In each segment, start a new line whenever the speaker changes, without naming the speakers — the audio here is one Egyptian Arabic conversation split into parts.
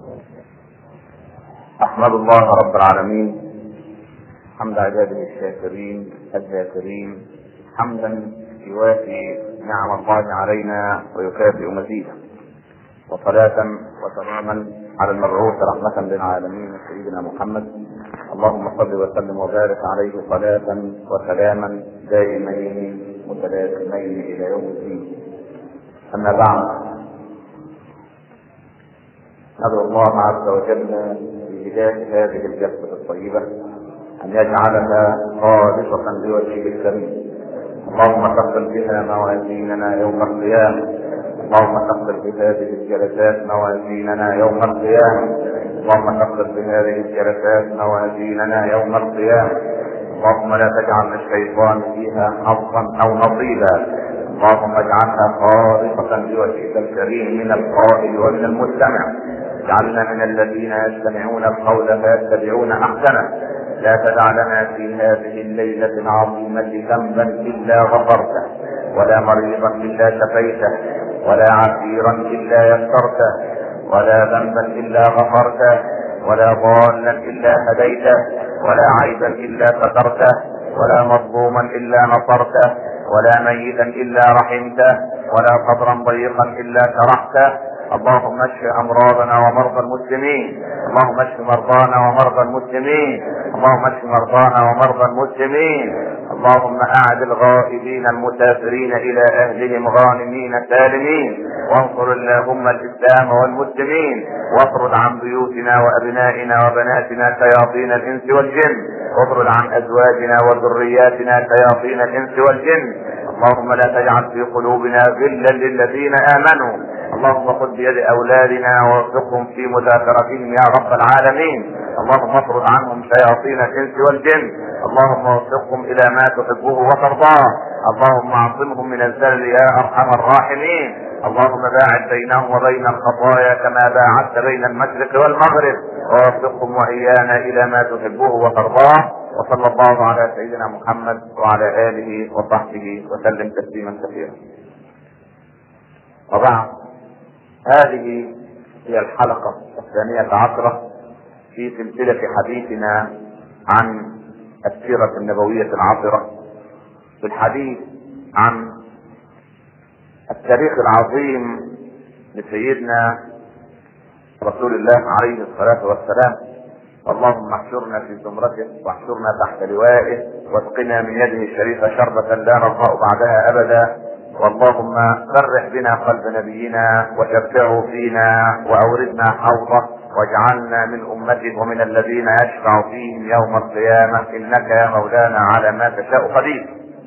احمد الله رب العالمين حمد عباده الشاكرين الذاكرين حمدا يوافي نعم الله علينا ويكافئ مزيدا وصلاة وسلاما على المبعوث رحمة للعالمين سيدنا محمد اللهم صل وسلم وبارك عليه صلاة وسلاما دائمين متلازمين إلى يوم الدين أما بعد ندعو الله عز وجل بهداية هذه الجلسة الطيبة أن يجعلها خالصة لوجهه الكريم اللهم ثقل بها موازيننا يوم القيامة اللهم ثقل بهذه الجلسات موازيننا يوم القيامة اللهم ثقل بهذه الجلسات موازيننا يوم القيامة اللهم لا تجعل للشيطان فيها حظا أو نصيبا اللهم اجعلها خالصة لوجهك الكريم من القائل ومن المستمع اجعلنا من الذين يستمعون القول فيتبعون احسنه لا تدع لنا في هذه الليلة العظيمة ذنبا إلا غفرته ولا مريضا إلا شفيته ولا عسيرا إلا يسرته ولا ذنبا إلا غفرته ولا ضالا إلا هديته ولا عيبا إلا سترته ولا مظلوما إلا نصرته ولا ميتا إلا رحمته ولا قبرا ضيقا إلا شرحته اللهم اشف امراضنا ومرضى المسلمين اللهم اشف مرضانا ومرضى المسلمين اللهم اشف مرضانا ومرضى المسلمين اللهم اعد الغائبين المسافرين الى اهلهم غانمين سالمين وانصر اللهم الاسلام والمسلمين واطرد عن بيوتنا وابنائنا وبناتنا شياطين الانس والجن واطرد عن ازواجنا وذرياتنا شياطين الانس والجن اللهم لا تجعل في قلوبنا غلا للذين امنوا اللهم خذ بيد اولادنا ووفقهم في مذاكرتهم يا رب العالمين اللهم اطرد عنهم شياطين الانس والجن اللهم وفقهم الى ما تحبه وترضاه اللهم اعصمهم من الزلل يا ارحم الراحمين اللهم باعد بينهم وبين الخطايا كما باعدت بين المشرق والمغرب ووفقهم وايانا الى ما تحبه وترضاه وصلى الله على سيدنا محمد وعلى اله وصحبه وسلم تسليما كثيرا وبعد هذه هي الحلقة الثانية عشرة في سلسلة حديثنا عن السيرة النبوية العطرة في الحديث عن التاريخ العظيم لسيدنا رسول الله عليه الصلاة والسلام اللهم احشرنا في زمرته واحشرنا تحت لوائه واسقنا من يده الشريفة شربة لا نرضى بعدها أبدا اللهم فرح بنا قلب نبينا وشفعه فينا واوردنا حوضه واجعلنا من امته ومن الذين يشفع فيهم يوم القيامه انك يا مولانا على ما تشاء قدير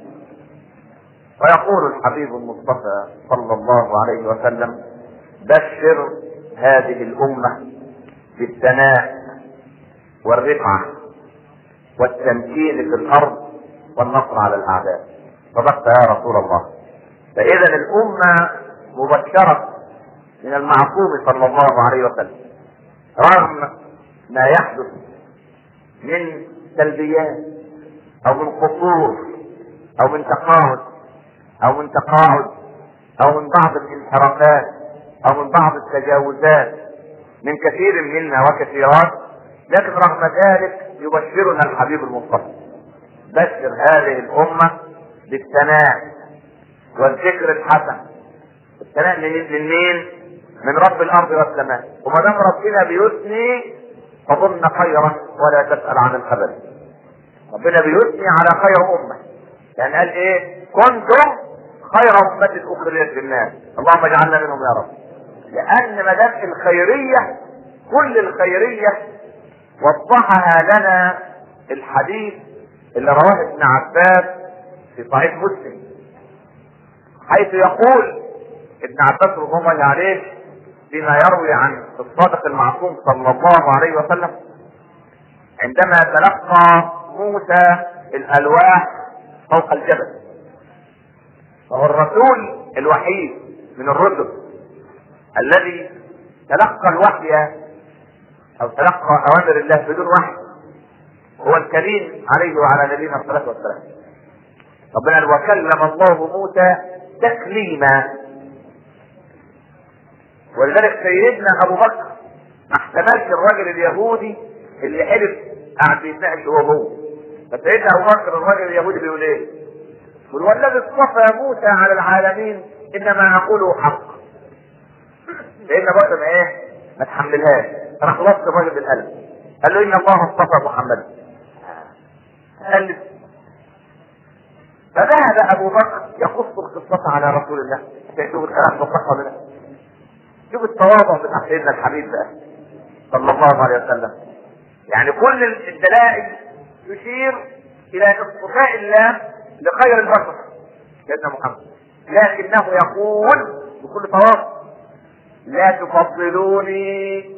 ويقول الحبيب المصطفى صلى الله عليه وسلم بشر هذه الامه بالثناء والرفعه والتمكين في الارض والنصر على الاعداء صدقت يا رسول الله فاذا الامه مبشره من المعصوم صلى الله عليه وسلم رغم ما يحدث من سلبيات او من قصور او من تقاعد او من تقاعد او من بعض الانحرافات او من بعض التجاوزات من كثير منا وكثيرات لكن رغم ذلك يبشرنا الحبيب المصطفى بشر هذه الامه بالثناء والذكر الحسن الثناء من مين؟ من رب الارض والسماء وما دام ربنا بيثني فظن خيرا ولا تسال عن الخبر ربنا بيثني على خير امه يعني قال ايه كنتم خير امه اخرجت للناس اللهم اجعلنا منهم يا رب لان ما دام الخيريه كل الخيريه وضحها لنا الحديث اللي رواه ابن عباس في صحيح مسلم حيث يقول ابن عباس رضي الله عليه فيما يروي عن الصادق المعصوم صلى الله عليه وسلم عندما تلقى موسى الالواح فوق الجبل وهو الرسول الوحيد من الرسل الذي تلقى الوحي او تلقى اوامر الله بدون وحي هو الكريم عليه وعلى نبينا الصلاه والسلام ربنا قال وكلم الله موسى تكليما ولذلك سيدنا ابو بكر ما احتملش الراجل اليهودي اللي حلف قاعد بيتناقش هو هو فسيدنا ابو بكر الراجل اليهودي بيقول ايه؟ يقول والذي اصطفى موسى على العالمين انما اقوله حق سيدنا بكر ما ايه؟ ما تحملهاش راح وصف الراجل بالقلب قال له ان الله اصطفى محمدا قال فذهب ابو بكر يقص القصه على رسول الله شوف الكلام ده صح ولا لا؟ شوف التواضع بتاع سيدنا الحبيب بقى صلى الله عليه وسلم يعني كل الدلائل تشير الى اصطفاء الله لخير البشر سيدنا محمد لكنه يقول بكل تواضع لا تفضلوني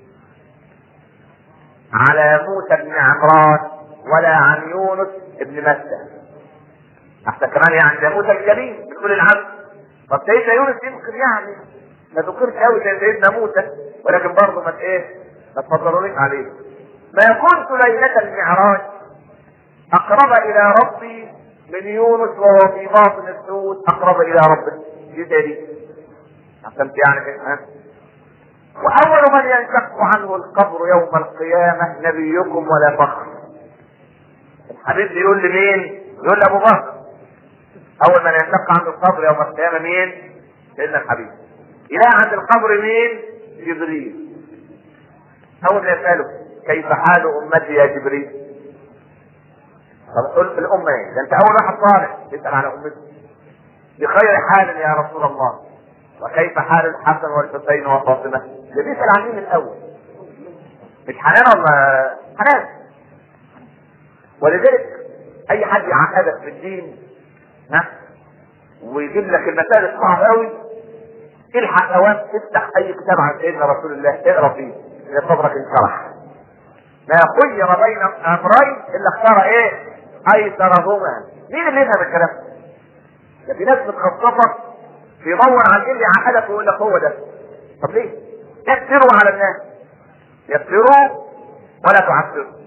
على موسى بن عمران ولا عن يونس بن متى حتى كمان يعني ده موسى الكريم من كل العبد طب سيدنا يونس يمكن يعني ما ذكرش قوي زي سيدنا موسى ولكن برضه ما ايه ما تفضلونيش عليه ما كنت ليلة المعراج أقرب إلى ربي من يونس وهو في باطن السود أقرب إلى ربه دي زي دي عشان يعني كده ها وأول من ينشق عنه القبر يوم القيامة نبيكم ولا فخر الحبيب بيقول لمين؟ يقول لأبو بكر أول من ينشق عنه القبر يوم القيامة مين؟ سيدنا الحبيب إلى عند القبر مين؟ جبريل أول ما يسأله كيف حال أمتي يا جبريل؟ طب قل الأمة إيه؟ ده أنت أول واحد صالح تسأل على أمته بخير حال يا رسول الله وكيف حال الحسن والحسين وفاطمة؟ ده بيسأل عن مين الأول؟ مش حنان ولا حنان ولذلك أي حد يعقدك في الدين ها ويجيب لك المسائل الصعبة قوي الحق اوان افتح اي كتاب عن سيدنا رسول الله اقرا فيه ان صدرك انشرح ما خير بين امرين الا اختار ايه ايسرهما مين اللي يفهم الكلام ده في ناس متخصصه بيدور عن ايه اللي عقدك ويقول لك هو ده طب ليه يسروا على الناس يسروا ولا تعسروا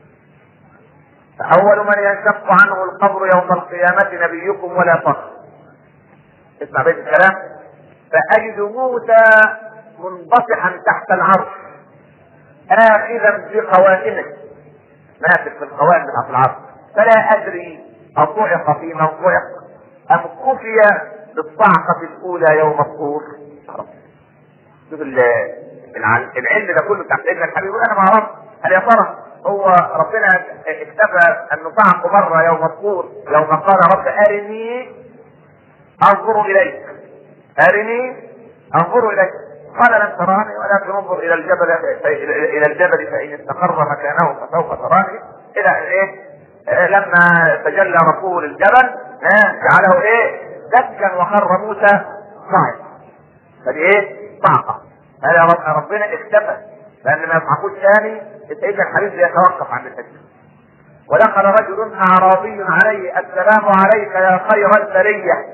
فأول من ينشق عنه القبر يوم القيامة نبيكم ولا فخر. اسمع بيت الكلام. فأجد موسى منبطحا تحت العرش آخذا بقوائمه ماسك في القوائم بتاعت العرش فلا أدري أطعق في من طعق أم كفي بالصعقة الأولى يوم الطور شوف العلم ده كله بتاع سيدنا الحبيب أنا ما أعرف هل يا ترى هو ربنا اكتفى أن نطعق مرة يوم الطور يوم قال رب أرني أنظر إليك أرني أنظر إليك قال لن تراني ولكن انظر إلى الجبل إلى الجبل فإن استقر مكانه فسوف تراني إلى إيه لما تجلى ربه للجبل جعله إيه دكا وخر موسى صاعقا فدي إيه صعقة هذا رب ربنا اكتفى لأن ما يصعقوش ثاني سيدنا الحبيب يتوقف عن الحج ودخل رجل أعرابي عليه السلام عليك يا خير البرية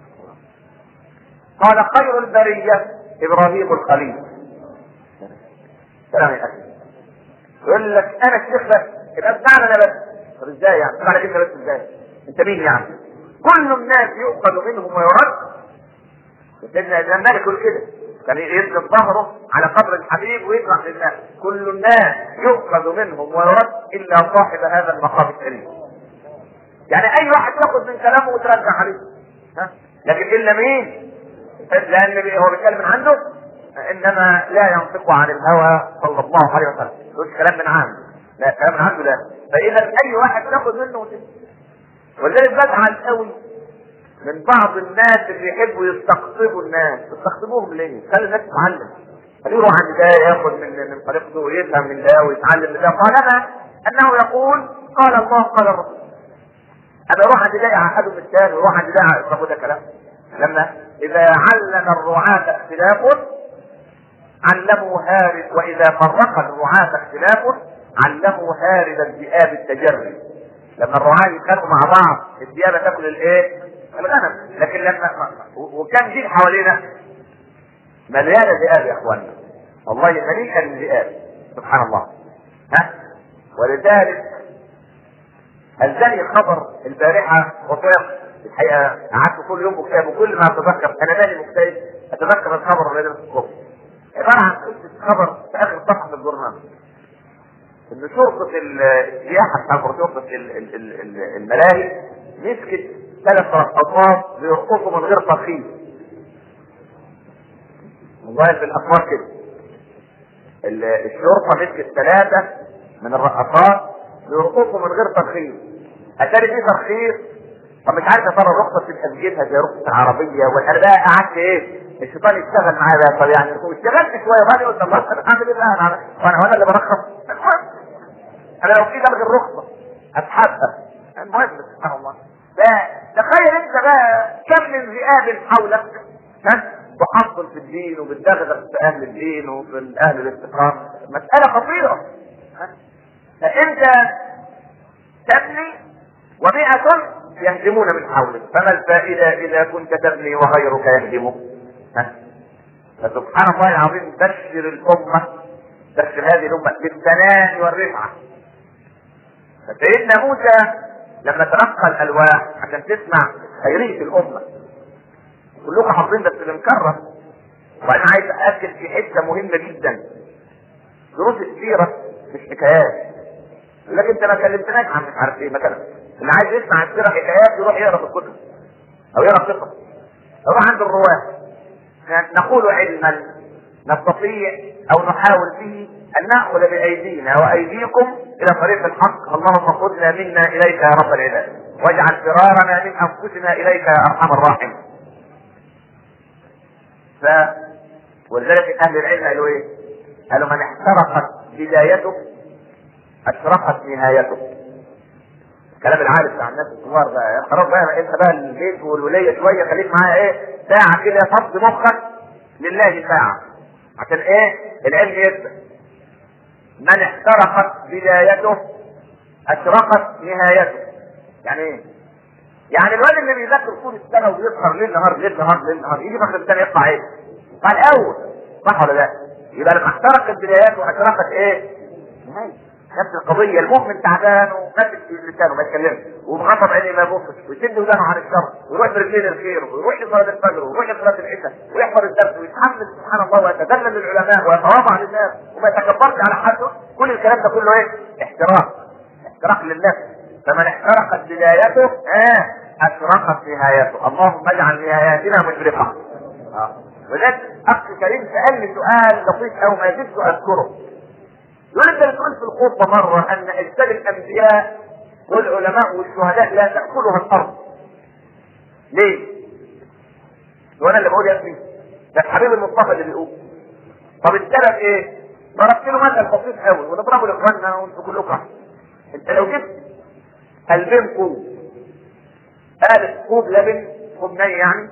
قال خير البرية إبراهيم الخليل سلام يا أخي يقول لك أنا الشيخ بس يبقى اسمعنا أنا بس طب إزاي يعني؟ اسمعنا كلمة بس إزاي؟ أنت مين يعني؟ كل الناس يؤخذ منهم ويرد سيدنا الإمام مالك يقول كده كان يسند ظهره على قبر الحبيب ويطلع للناس كل الناس يؤخذ منهم ويرد الا صاحب هذا المقام الكريم يعني اي واحد ياخذ من كلامه وترجع عليه ها لكن الا مين لان هو بيتكلم من عنده انما لا ينطق عن الهوى صلى الله عليه وسلم مش كلام من عنده لا كلام من عنده لا فاذا اي واحد تاخذ منه وتنسى ولذلك بزعل قوي من بعض الناس اللي يحبوا يستقطبوا الناس تستقطبوهم ليه؟ خلي الناس تتعلم خليه يروح عند ده ياخد من من طريقته ويفهم من ده ويتعلم من ده طالما انه يقول قال الله قال الرسول انا اروح عند ده يعقده من الثاني ويروح عند ده طب ده كلام لما اذا علم الرعاة اختلاف علموا هارد واذا فرق الرعاة اختلاف علموا هارد الذئاب التجري لما الرعاة يتخانقوا مع بعض الديابه تاكل الايه؟ الغنم لكن لما وكان جيل حوالينا مليانه ذئاب يا اخوانا والله مليئه بالذئاب سبحان الله ها ولذلك هزني خبر البارحه وطيق الحقيقه قعدت كل يوم مكتئب وكل ما اتذكر انا مالي مكتئب اتذكر الخبر الذي في الصبح عباره عن قصه خبر في اخر ان شرطه السياحه بتاع شرطه ال- ال- ال- ال- الملاهي مسكت ثلاث رقصات بيرقصوا من غير ترخيص والله في الاخبار كده ال- الشرطه مسكت ثلاثه من الرقصات بيرقصوا من غير ترخيص اتاري في ترخيص طب مش عارف يا ترى الرخصه تبقى تجيبها زي رخصه العربيه وانا بقى قعدت ايه الشيطان يشتغل معايا بقى طب يعني اشتغلت شويه وبعدين قلت الله انا اعمل ايه بقى انا وانا وانا اللي برخص المهم انا لو في الغي الرخصه اسحبها المهم سبحان الله لا تخيل انت بقى كم من ذئاب حولك ها تحصل في الدين وبتدغدغ في اهل الدين وفي اهل الاستقامه مساله خطيره ها فانت تبني ومئة يهدمون من حولك فما الفائدة إذا كنت تبني وغيرك يهدمك ها؟ فسبحان الله العظيم بشر الأمة بشر هذه الأمة بالثناء والرفعة فسيدنا موسى لما تلقى الألواح عشان تسمع خيرية الأمة كلكم حافظين بس بنكرر وأنا عايز أأكد في حتة مهمة جدا دروس السيرة مش حكايات لكن انت ما كلمتناش عن مش عارف ايه مثلا اللي عايز يسمع السيره حكايات يروح يقرا في الكتب او يقرا قصص يروح عند الرواه نقول علما نستطيع او نحاول به ان ناخذ بايدينا وايديكم الى طريق الحق اللهم خذنا منا اليك يا رب العباد واجعل فرارنا من انفسنا اليك يا ارحم الراحمين ف ولذلك اهل العلم قالوا ايه؟ قالوا من احترقت بدايته اشرقت نهايته كلام العارف بتاع الناس الكبار بقى خلاص بقى انت بقى البيت والوليه شويه خليك معايا ايه ساعه كده فض مخك لله ساعه عشان ايه العلم يبدا من احترقت بدايته اشرقت نهايته يعني ايه يعني الواد اللي بيذاكر طول السنه وبيسهر ليل نهار ليل نهار ليل نهار يجي في اخر السنه يطلع ايه؟ يطلع الاول صح ولا لا؟ يبقى لما احترقت بداياته اشرقت ايه؟ نهايته نفس القضية المؤمن تعبان وماسك في لسانه ما يتكلمش ومغطى عينيه ما يبصش ويسد ودانه عن الشر ويروح برجلين الخير ويروح لصلاة الفجر ويروح لصلاة العشاء ويحضر الدرس ويتحمل سبحان الله ويتذلل للعلماء ويتواضع للناس وما يتكبرش على حده كل الكلام ده كله ايه؟ احتراق احتراق للنفس فمن احترقت بدايته اه اشرقت نهايته اللهم اجعل نهاياتنا مشرقة اه وذلك اخ كريم سالني سؤال لطيف او ما زلت اذكره يقول انت بتقول في الخطبه مره ان اجساد الانبياء والعلماء والشهداء لا تاكلها الارض. ليه؟ وانا اللي بقول يا ابني ده الحبيب المصطفى اللي بيقول. طب السبب ايه؟ ضربت له مثل بسيط قوي ونضربه لاخواننا وانتوا كلكم انت لو جبت قلبين كوب قالب كوب لبن كوب ني يعني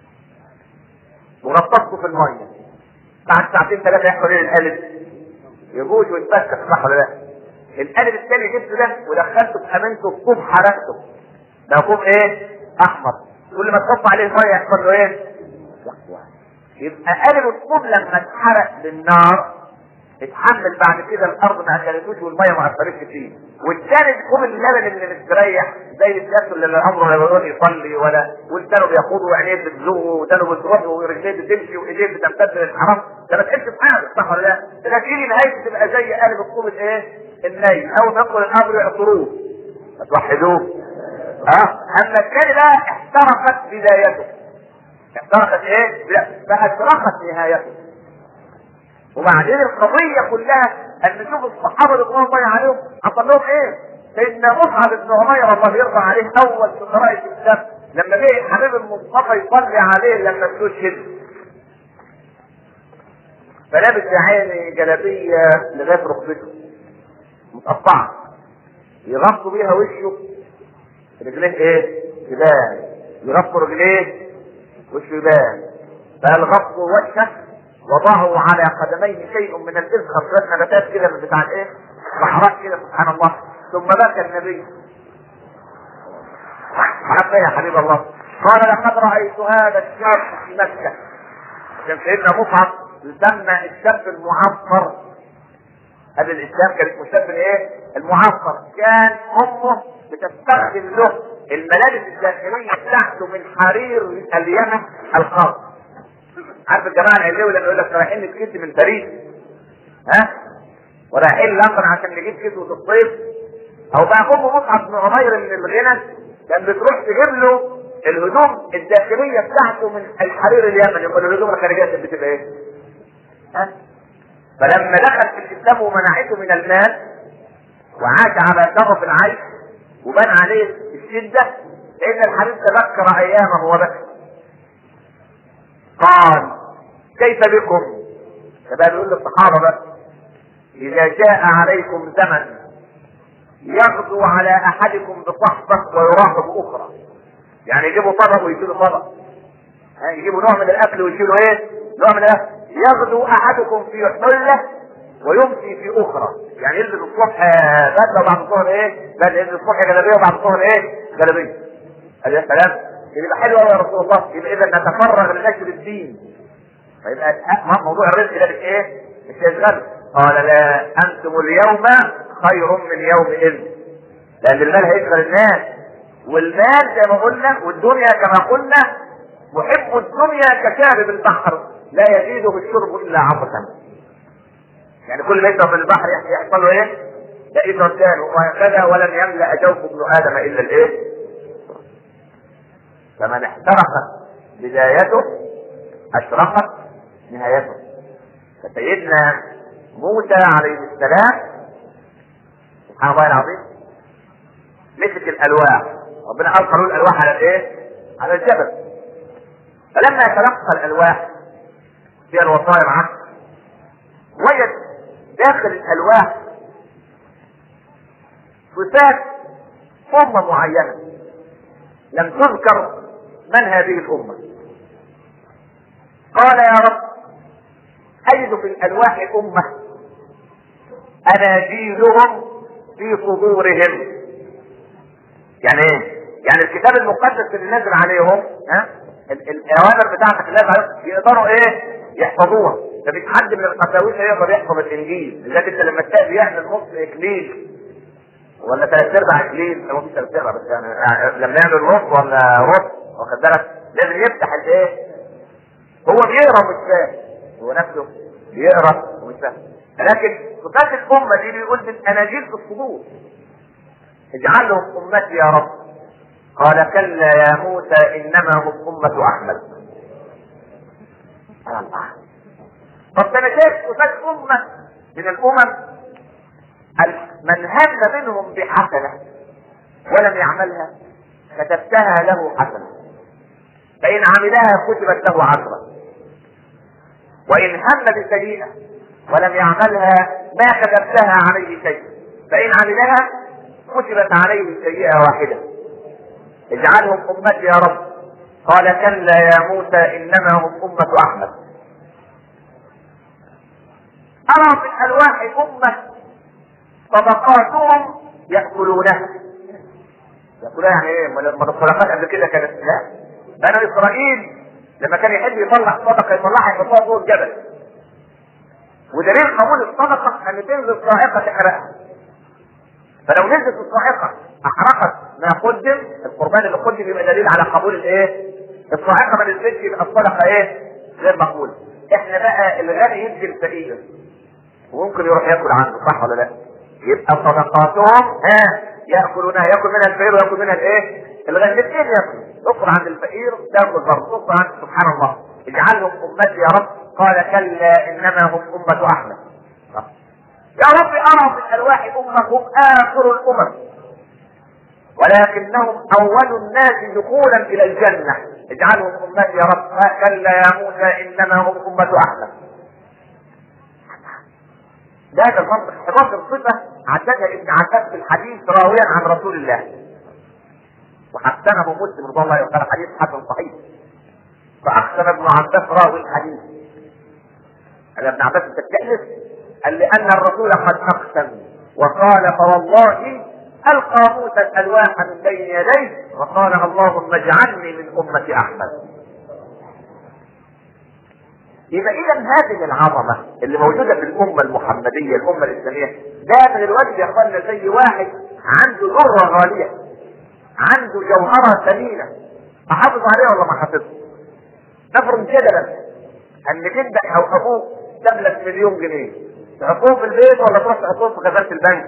وغطسته في الميه بعد ساعتين ثلاثه يحصل ايه القالب؟ يجوز ويتفكك صح ولا لا؟ القالب الثاني جبته ده ودخلته بامانته في كوب حرقته. ده كوب ايه؟ احمر. كل ما تحط عليه ميه يحصل له ايه؟ يقوى. يبقى قالب الكوب لما اتحرق بالنار اتحمل بعد كده الارض ما اكلتوش والميه ما اثرتش فيه. والثاني كوب اللبن اللي مستريح زي الناس اللي عمره لا بيقول يصلي ولا والثاني بيخوض وعينيه بتزوغ والثاني بتروح ورجليه بتمشي وايديه بتمتد للحرام ده ما تحس بحاجه صح ولا لا؟ ده تيجي نهايته تبقى زي قالب الكوب الايه؟ الني اول ما يدخل الامر يعصروه توحدوه اه اما الثاني بقى احترقت بدايته احترقت ايه؟ لا فاشرقت نهايته وبعدين القضية كلها ان نشوف الصحابة رضوان الله عليهم حصل لهم ايه؟ سيدنا مصعب بن عمير الله يرضى عليه اول شعراء الاسلام لما جه الحبيب المصطفى يصلي عليه لما استشهد فلابس يا عيني جلابية لغاية ركبته متقطعة يغطوا بيها وشه رجليه ايه؟ يبان يغطوا رجليه وشه يبان فالغطوا وجهه وضعوا على قدميه شيء من الازخر ثلاث نباتات كده من بتاع الايه؟ صحراء كده سبحان الله ثم بكى النبي حتى يا حبيب الله قال لقد رايت هذا الشاب في مكه كان سيدنا مصعب يسمى الشاب المعصر قبل الاسلام كان اسمه الشاب الايه؟ المعصر كان امه بتستخدم له الملابس الداخليه بتاعته من حرير اليمن الخاص عارف الجماعه العلوي لما يقول لك رايحين نسكت من باريس ها ورايحين لندن عشان نجيب كسوة الصيف او بقى ام مصعب بن عمير من الغنى كان بتروح تجيب له الهدوم الداخليه بتاعته من الحرير اليمني امال الهدوم الخارجيه كانت بتبقى ايه؟ ها؟ فلما دخل في الاسلام ومنعته من المال وعاش على شرف العيش وبان عليه الشده ان الحديث تذكر ايامه وبكى قال كيف بكم؟ فبقى بيقول للصحابه بقى اذا جاء عليكم زمن يغدو على احدكم بصحبه ويراقب اخرى يعني يجيبوا طبق ويشيلوا طبق ها يجيبوا نوع من الاكل ويشيلوا ايه؟ نوع من الاكل يغدو احدكم في حله ويمسي في اخرى يعني يلبس الصبح بدله وبعد الظهر ايه؟ بدله يلبس الصبح جلابيه وبعد الظهر ايه؟ جلابيه قال يا سلام يبقى حلو قوي يا رسول الله يبقى اذا نتفرغ لنشر الدين فيبقى موضوع الرزق ده مش ايه؟ مش يشغل قال لا انتم اليوم خير من يومئذ لان المال هيشغل الناس والمال زي ما قلنا والدنيا كما قلنا محب الدنيا كشارب البحر لا يزيده بالشرب الا عطشا يعني كل ما يشرب من البحر يحصل له ايه؟ يئس ثاني وهكذا ولن يملا جوف ابن ادم الا الايه؟ فمن احترقت بدايته اشرقت نهايته فسيدنا موسى عليه السلام سبحان الله العظيم مسك الالواح ربنا القى له الالواح على الايه؟ على الجبل فلما تلقى الالواح فيها الوصايا معه وجد داخل الالواح صفات امه معينه لم تذكر من هذه الامه قال يا رب اجد في الالواح امه اناجيلهم في صدورهم يعني ايه يعني الكتاب المقدس اللي نزل عليهم ها الاوامر بتاعتك اللي نزل يقدروا ايه يحفظوها مفيش حد من القساوسه يقدر يحفظ الانجيل لذلك انت لما تلاقي يعمل نص اكليل ولا ثلاث ارباع اكليل هو مش ثلاث ارباع بس يعني لما يعمل نص ولا ربع واخد بالك لازم يفتح الايه هو بيقرا ومش فاهم هو نفسه بيقرا ومش فاهم لكن صفات الامه دي بيقول بالاناجيل في الصدور اجعلهم امتي يا رب قال كلا يا موسى انما هم امه احمد الله طب ده انا شايف صفات امه من الامم من هم منهم بحسنه ولم يعملها كتبتها له حسنه فان عملها كتبت له عشره وان هم بسيئه ولم يعملها ما كتبتها عليه شيء فان عملها كتبت عليه سيئه واحده اجعلهم امتي يا رب قال كلا يا موسى انما هم امه احمد ارى في الالواح امه طبقاتهم ياكلونها ياكلونها يعني ايه؟ ما الخلافات قبل كده كانت لا بنو اسرائيل لما كان يحب يطلع صدقه يطلعها يحطها فوق الجبل ودليل قبول الصدقه ان تنزل صاعقه تحرقها فلو نزلت الصاعقه احرقت ما قدم القربان اللي قدم يبقى دليل على قبول الايه؟ الصاعقه ما نزلتش يبقى الصدقه ايه؟ غير مقبوله. احنا بقى الغني يدي الفقير وممكن يروح ياكل عنده صح ولا لا؟ يبقى صدقاتهم ها ياكلونها ياكل منها الفقير وياكل منها الايه؟ الغني الاثنين ياكلوا تقر عند الفقير تاكل برضه تقر عند سبحان الله اجعلهم امتي يا رب قال كلا انما هم امه احمد يا رب ارى في الالواح امه هم اخر الامم ولكنهم اول الناس دخولا الى الجنه اجعلهم امتي يا رب كلا يا موسى انما هم امه احمد ده هذا المنطق 11 صفه عددها ابن عباس في الحديث راويا عن رسول الله وحسنه مسلم رضي الله عنه حديث حسن صحيح فاقسم ابن عباس راوي الحديث قال ابن عباس انت بتألف قال لان الرسول قد اقسم وقال فوالله القى موسى الالواح من بين يديه وقال اللهم اجعلني من امه احمد يبقى اذا هذه العظمه اللي موجوده في الامه المحمديه الامه الاسلاميه ده من الواجب يا اخوانا زي واحد عنده ذره غاليه عنده جوهره ثمينه احافظ عليها ولا ما احافظها؟ نفرض جدلا ان جدك او ابوك تملك مليون جنيه تحطهم في البيت ولا تروح تحطهم في خزانه البنك؟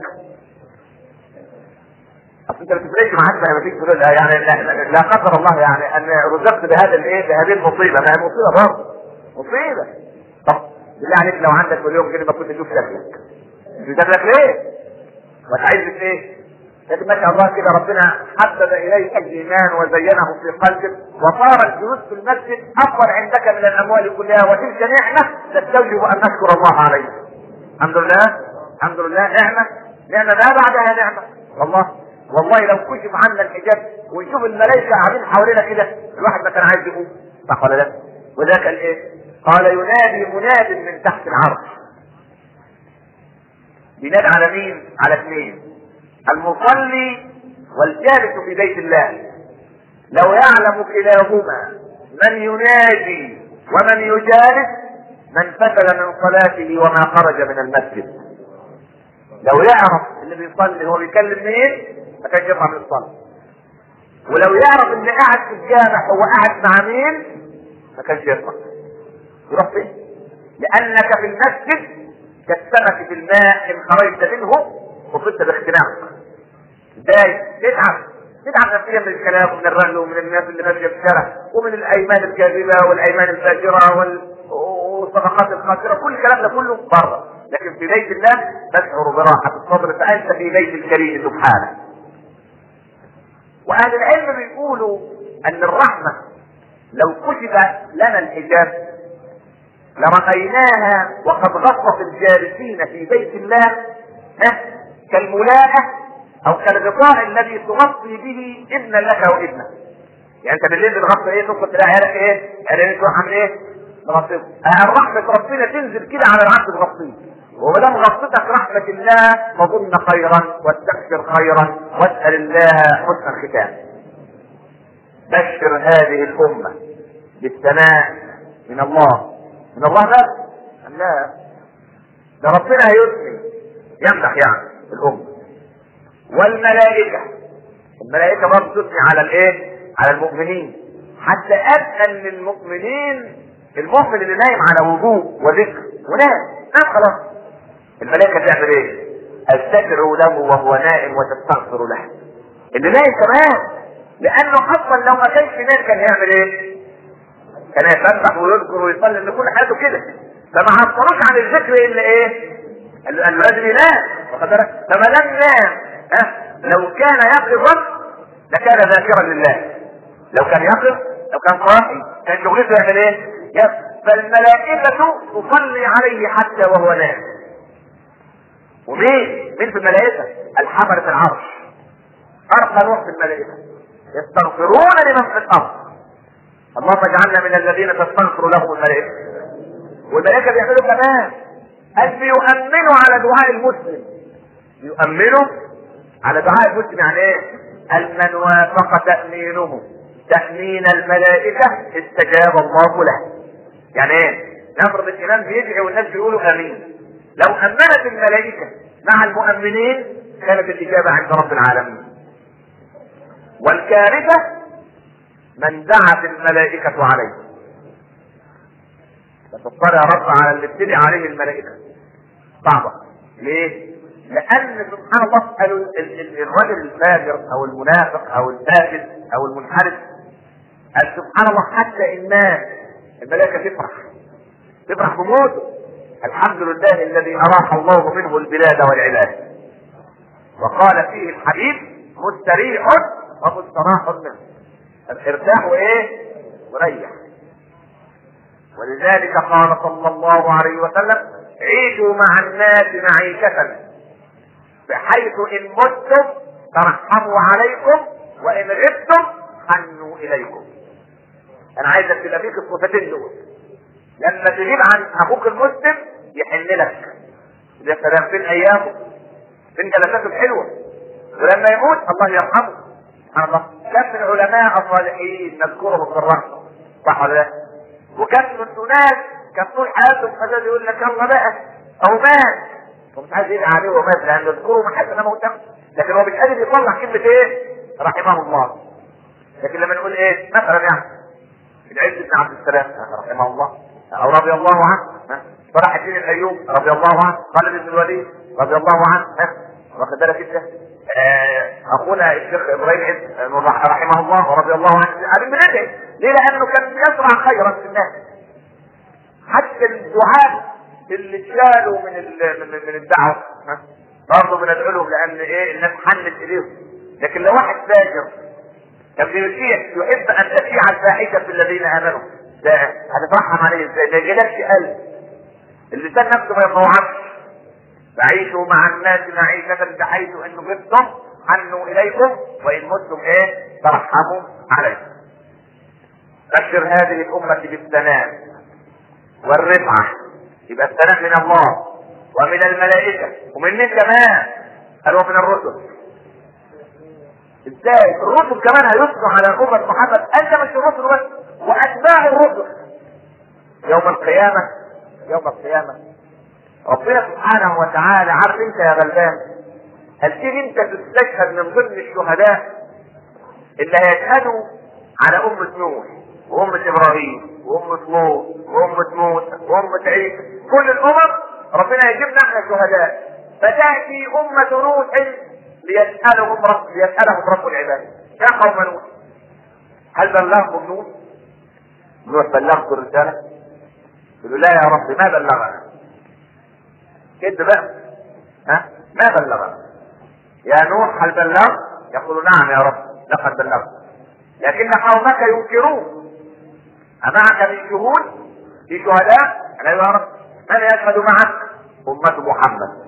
اصل انت ما تفرقش معاك لما تيجي تقول يعني لا, لا, لا قدر الله يعني ان رزقت بهذا الايه بهذه المصيبه ما هي مصيبه برضه مصيبه طب بالله عليك لو عندك مليون جنيه ما كنت تشوف شكلك مش شكلك ليه؟ وتعيش ايه؟ لكن ما شاء الله كده ربنا حبب اليك الايمان وزينه في قلبك وصار الجلوس في المسجد افضل عندك من الاموال كلها وتلك نعمه تستوجب ان نشكر الله عليها. الحمد لله الحمد لله نعمه نعمه ما بعدها نعمه والله والله لو كشف عنا الحجاب ونشوف الملائكه قاعدين حوالينا كده الواحد ما كان عايز يقوم صح ولا لا؟ وذاك قال ايه؟ قال ينادي مناد من تحت العرش بينادي على مين؟ على اثنين المصلي والجالس في بيت الله لو يعلم كلاهما من ينادي ومن يجالس من فتل من صلاته وما خرج من المسجد لو يعرف اللي بيصلي هو بيكلم مين ما كانش يطلع من الصلاه ولو يعرف اللي قاعد في الجامع هو قاعد مع مين ما كانش يطلع يروح فين لانك في المسجد كالسمك في الماء ان خرجت منه وصلت باختناق ازاي تتعب تتعب نفسيا من الكلام ومن الرجل ومن الناس اللي ماشيه في الشارع ومن الايمان الكاذبه والايمان الفاجره وال... والصفقات الخاسره كل الكلام ده كله بره لكن في بيت الله تشعر براحه الصدر فانت في بيت الكريم سبحانه واهل العلم بيقولوا ان الرحمه لو كشف لنا الحجاب لرأيناها وقد غطت الجالسين في بيت الله ها كالملاءة أو كالغطاء الذي تغطي به ابنا لك وابنك. يعني أنت بالليل بتغطي إيه تدخل تلاقي عيالك إيه؟ عيالك تروح عامل إيه؟ تغطيه. الرحمة ربنا تنزل كده على العبد تغطيه. وما دام غطتك رحمة الله فظن خيرا واستغفر خيرا واسأل الله حسن الختام. بشر هذه الأمة بالثناء من الله من الله بس لا ده ربنا هيثني يمدح يعني الأمة والملائكة الملائكة برضه تثني على الايه؟ على المؤمنين حتى أدنى من المؤمنين المؤمن اللي نايم على وضوء وذكر ونام نام خلاص الملائكة تعمل ايه؟ تستشعر له وهو نائم وتستغفر له اللي نايم كمان لأنه أصلا لو ما كانش نايم كان هيعمل ايه؟ كان يسبح ويذكر ويصلي ان كل حياته كده فما عطلوش عن الذكر الا ايه؟ انه لازم ينام واخد بالك؟ فما دام نام ها لو كان يقظا لكان ذاكرا لله لو كان يقظ لو كان صاحي كان شغلته يعمل ايه؟ يقظ فالملائكة تصلي عليه حتى وهو نام ومين؟ مين في الملائكة؟ الحملة العرش أرقى نوع في الملائكة يستغفرون لمن في الأرض اللهم اجعلنا من الذين تستغفر لهم الملائكه والملائكه بيعملوا كمان قال بيؤمنوا على دعاء المسلم يؤمنوا على دعاء المسلم يعني ايه؟ قال من وافق تأمينه تأمين الملائكة استجاب الله له. يعني ايه؟ نفرض الإمام بيدعي والناس بيقولوا آمين. لو أمنت الملائكة مع المؤمنين كانت الإجابة عند رب العالمين. والكارثة من دعت الملائكة عليه فتضطر يا رب على اللي ابتدي عليه الملائكة صعبة ليه؟ لأن سبحان الله قالوا الرجل الفاجر أو المنافق أو الفاسد أو المنحرف قال سبحان الله حتى الناس الملائكة تفرح تفرح بموته الحمد لله الذي أراح الله منه البلاد والعباد وقال فيه الحبيب مستريح ومستراح منه ارتاح وايه وريح ولذلك قال صلى الله عليه وسلم عيشوا مع الناس معيشة بحيث ان متم ترحموا عليكم وان غبتم حنوا اليكم انا عايزك تبقى فيك الصفتين دول لما تغيب عن اخوك المسلم يحن لك يا سلام فين ايامه فين جلساته الحلوه ولما يموت الله يرحمه سبحان الله كم من علماء الصالحين نذكرهم في الرحمة صح ولا لا؟ وكم من ناس كان طول حياتهم خزال يقول لك يلا بقى او مات ومش عايز يدعي عليه ومات لان يذكره ما حتى انا موته لكن هو مش قادر يطلع كلمة ايه؟ رحمه الله لكن لما نقول ايه؟ مثلا يعني العز بن عبد السلام رحمه الله او رضي الله عنه صلاح الدين الايوب رضي الله عنه خالد بن الوليد رضي الله عنه ها واخد بالك انت آه، اخونا الشيخ ابراهيم عز رحمه الله ورضي الله عنه قاعدين بندعي ليه؟ لانه كان يزرع خيرا في الناس حتى الدعاء اللي اتشالوا من ال- من من الدعوه ها؟ برضه بندعو لهم لان ايه الناس حنت اليهم لكن لو واحد فاجر كان بيشيع يحب ان تشيع الفاحشه في الذين امنوا ده هتترحم عليه ازاي؟ ده جالكش قلب اللسان نفسه ما يطوعكش فعيشوا مع الناس معيشة بحيث ان غبتم حنوا اليكم وان متم ايه ترحموا عليكم بشر هذه الامة بالسلام والرفعة يبقى السلام من الله ومن الملائكة ومن مين كمان؟ قال ومن الرسل ازاي؟ الرسل كمان هيصلوا على أمة محمد أنت مش الرسل بس وأتباع الرسل يوم القيامة يوم القيامة ربنا سبحانه وتعالى عارف انت يا غلبان هل تيجي انت تستشهد من ضمن الشهداء اللي هيشهدوا على أمة نوح وأمة إبراهيم وأمة لوط وأمة موسى وأمة عيسى كل الأمم ربنا يجيبنا احنا شهداء فتأتي أمة نوح ليسألهم رب ليسألهم رب العباد يا قوم نوح هل بلغكم نوح؟ نوح بلغت الرسالة؟ يقولوا لا يا رب ما بلغنا كده بقى ها ما بلغنا يا نوح هل بلغت؟ يقول نعم يا رب لقد بلغت لكن قومك ينكرون أمعك من شهود في شهداء لا يا رب من يشهد معك أمة محمد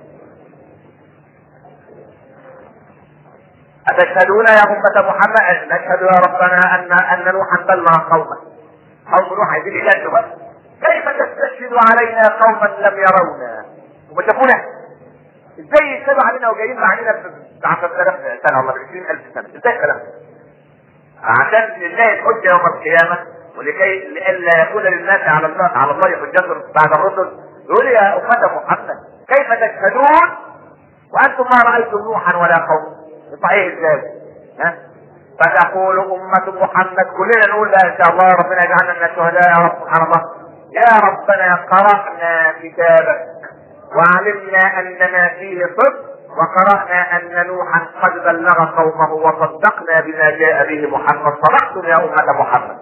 أتشهدون يا أمة محمد نشهد يا ربنا أن أن نوحا بلغ قومه قوم نوح عايزين يجادلوا بس كيف تستشهد علينا قوما لم يرونا هم شافونا ازاي يشهدوا علينا وجايين علينا ب 10000 سنه ولا ب 20000 سنه ازاي الكلام ده؟ عشان لله الحجه يوم القيامه ولكي لئلا يكون للناس على الله على الله حجة بعد الرسل يقول يا أمة محمد كيف تشهدون وأنتم ما رأيتم نوحا ولا قوم صحيح ازاي؟ ها؟ فتقول أمة محمد كلنا نقول لا إن شاء الله ربنا يجعلنا من الشهداء يا رب سبحان الله يا ربنا قرأنا كتابك وعلمنا أن ما فيه صدق وقرأنا أن نوحا قد بلغ قومه وصدقنا بما جاء به محمد صدقتم يا أمة محمد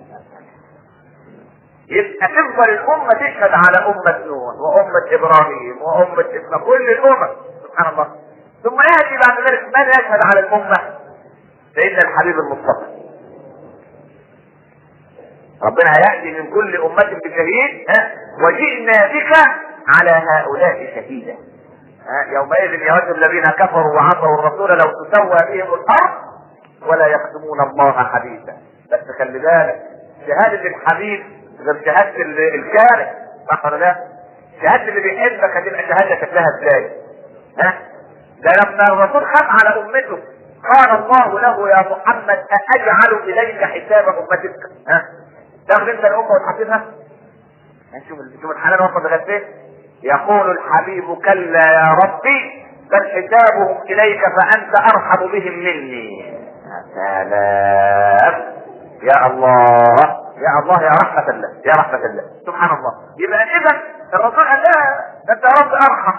يبقى تفضل الأمة تشهد على أمة نوح وأمة إبراهيم وأمة إسماعيل كل الأمم سبحان الله ثم يأتي بعد ذلك من يشهد على الأمة سيدنا الحبيب المصطفى ربنا هيأتي من كل أمة بشهيد ها وجئنا بك على هؤلاء شهيدا ها يومئذ يود الذين كفروا وعصوا الرسول لو تسوى بهم الأرض ولا يكتمون الله حديثا بس خلي بالك شهادة الحبيب غير شهادة ال- الكاره صح ولا لا؟ شهادة اللي بيحبك هتبقى شهادة شكلها ازاي؟ ها؟ ده لما الرسول خاف على أمته قال الله له يا محمد أجعل إليك حساب أمتك ها؟ تاخد انت الامه وتحاسبها نشوف شوف الحلال وصل لغايه فين يقول الحبيب كلا يا ربي بل حسابهم اليك فانت ارحم بهم مني يا سلام يا الله يا الله يا رحمة الله يا رحمة الله سبحان الله يبقى اذا الرسول قال لا ده انت يا رب ارحم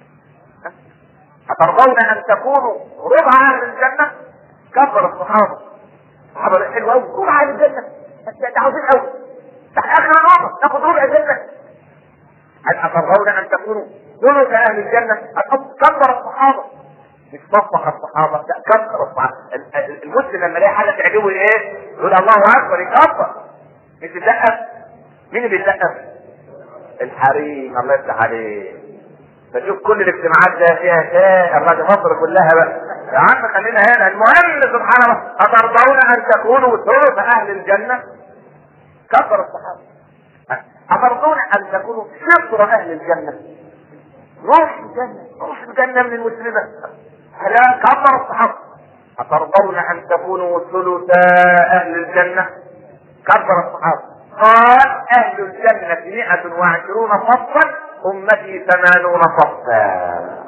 أترضون أن تكونوا ربع أهل الجنة؟ كبر الصحابة الصحابة حلو أوي ربع أهل الجنة انت عاوزين قوي تحت اخر العمر ناخد ربع الجنه هل اترضون ان تكونوا ثلث اهل الجنه كبر الصحابه مش صفح الصحابه لا كبر الصحابه ال- ال- المسلم لما يلاقي حاجه تعجبه ايه؟ يقول الله اكبر يكبر مش يسقف مين اللي بيسقف؟ الحريم الله يفتح عليه فشوف كل الاجتماعات ده فيها شيء الراجل مصر كلها بقى يا عم خلينا هنا المهم سبحان الله أترضون أن تكونوا ثلث أهل الجنة كفر الصحابة أترضون أن تكونوا شطر أهل الجنة روح الجنة روح الجنة من المسلمة لا كفر الصحابة أترضون أن تكونوا ثلث أهل الجنة كفر الصحابة قال أهل الجنة مئة وعشرون صفا أمتي ثمانون صفا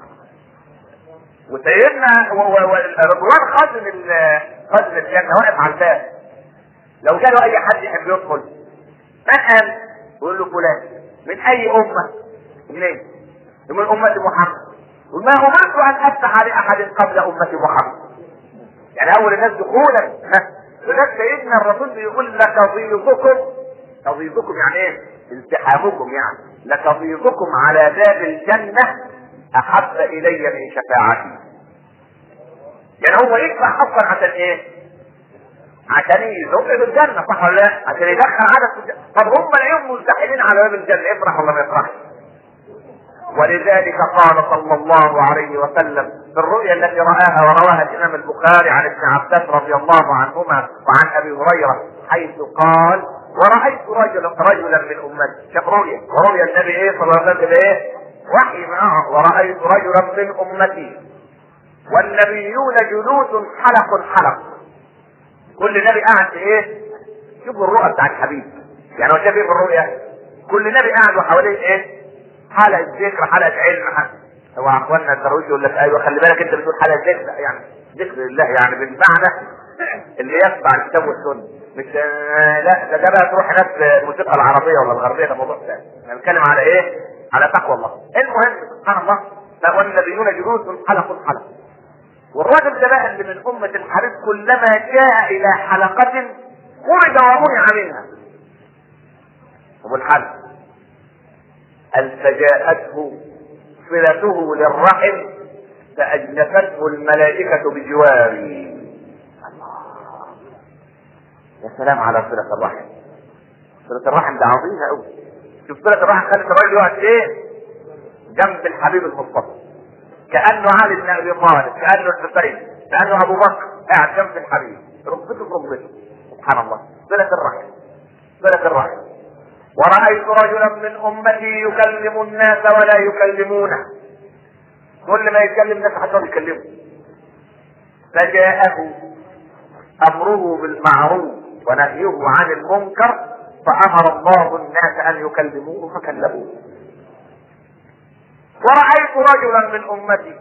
وسيدنا و- و- و- رضوان خازن ال- خازن الجنة واقف على الباب لو جاله أي حد يحب يدخل من قال؟ يقول له فلان من اي امه منين من امه محمد وما امرت ان افتح لاحد قبل امه محمد يعني اول الناس دخولا هناك سيدنا الرسول بيقول لتضييقكم تضييقكم يعني ايه ازدحامكم يعني لتضييقكم على باب الجنه احب الي من شفاعتي يعني هو يدفع اصلا عشان ايه عشان يزق الجنة صح ولا لا؟ عشان يدخل عدد في الجنة طب هم اليوم مزدحمين على باب الجنة يفرح ولا ما يفرحش؟ ولذلك قال صلى الله عليه وسلم في الرؤيا التي رآها ورواها الإمام البخاري عن ابن عباس رضي الله عنهما وعن أبي هريرة حيث قال ورأيت رجلا رجلا من أمتي شاف رؤيا ورؤيا النبي إيه صلى الله عليه وسلم إيه؟ وحي معه ورأيت رجلا من أمتي والنبيون جلوس حلق حلق كل نبي قاعد في ايه؟ شوفوا الرؤى بتاع الحبيب يعني هو شايف ايه في الرؤيا؟ كل نبي قاعد وحواليه ايه؟ حلقة ذكر حلقة علم حلقة هو اخواننا الدرويش يقول لك ايوه خلي بالك انت بتقول حلقة ذكر يعني ذكر الله يعني بالمعنى اللي يتبع الكتاب والسنة مش لا ده ده بقى تروح هناك في الموسيقى العربية ولا الغربية ده موضوع ثاني احنا بنتكلم على ايه؟ على تقوى الله المهم سبحان الله والنبيون جلوس حلق حلق والراجل ده بقى اللي من أمة الحبيب كلما جاء إلى حلقة وعد ومنع منها أبو الحل أن فجاءته صلته للرحم فأجنفته الملائكة بجواري يا سلام على صلة الرحم صلة الرحم ده عظيمة أوي شوف صلة الرحم خلت الراجل يقعد إيه جنب الحبيب المصطفى كانه علي بن ابي طالب كانه الحسين كانه ابو بكر قاعد جنب الحبيب ركبته في ركبته سبحان الله صله الرحم صله الرحم ورايت رجلا من امتي يكلم الناس ولا يكلمونه كل ما يتكلم الناس حتى يكلمه فجاءه امره بالمعروف ونهيه عن المنكر فامر الله الناس ان يكلموه فكلموه ورأيت رجلا من أمتي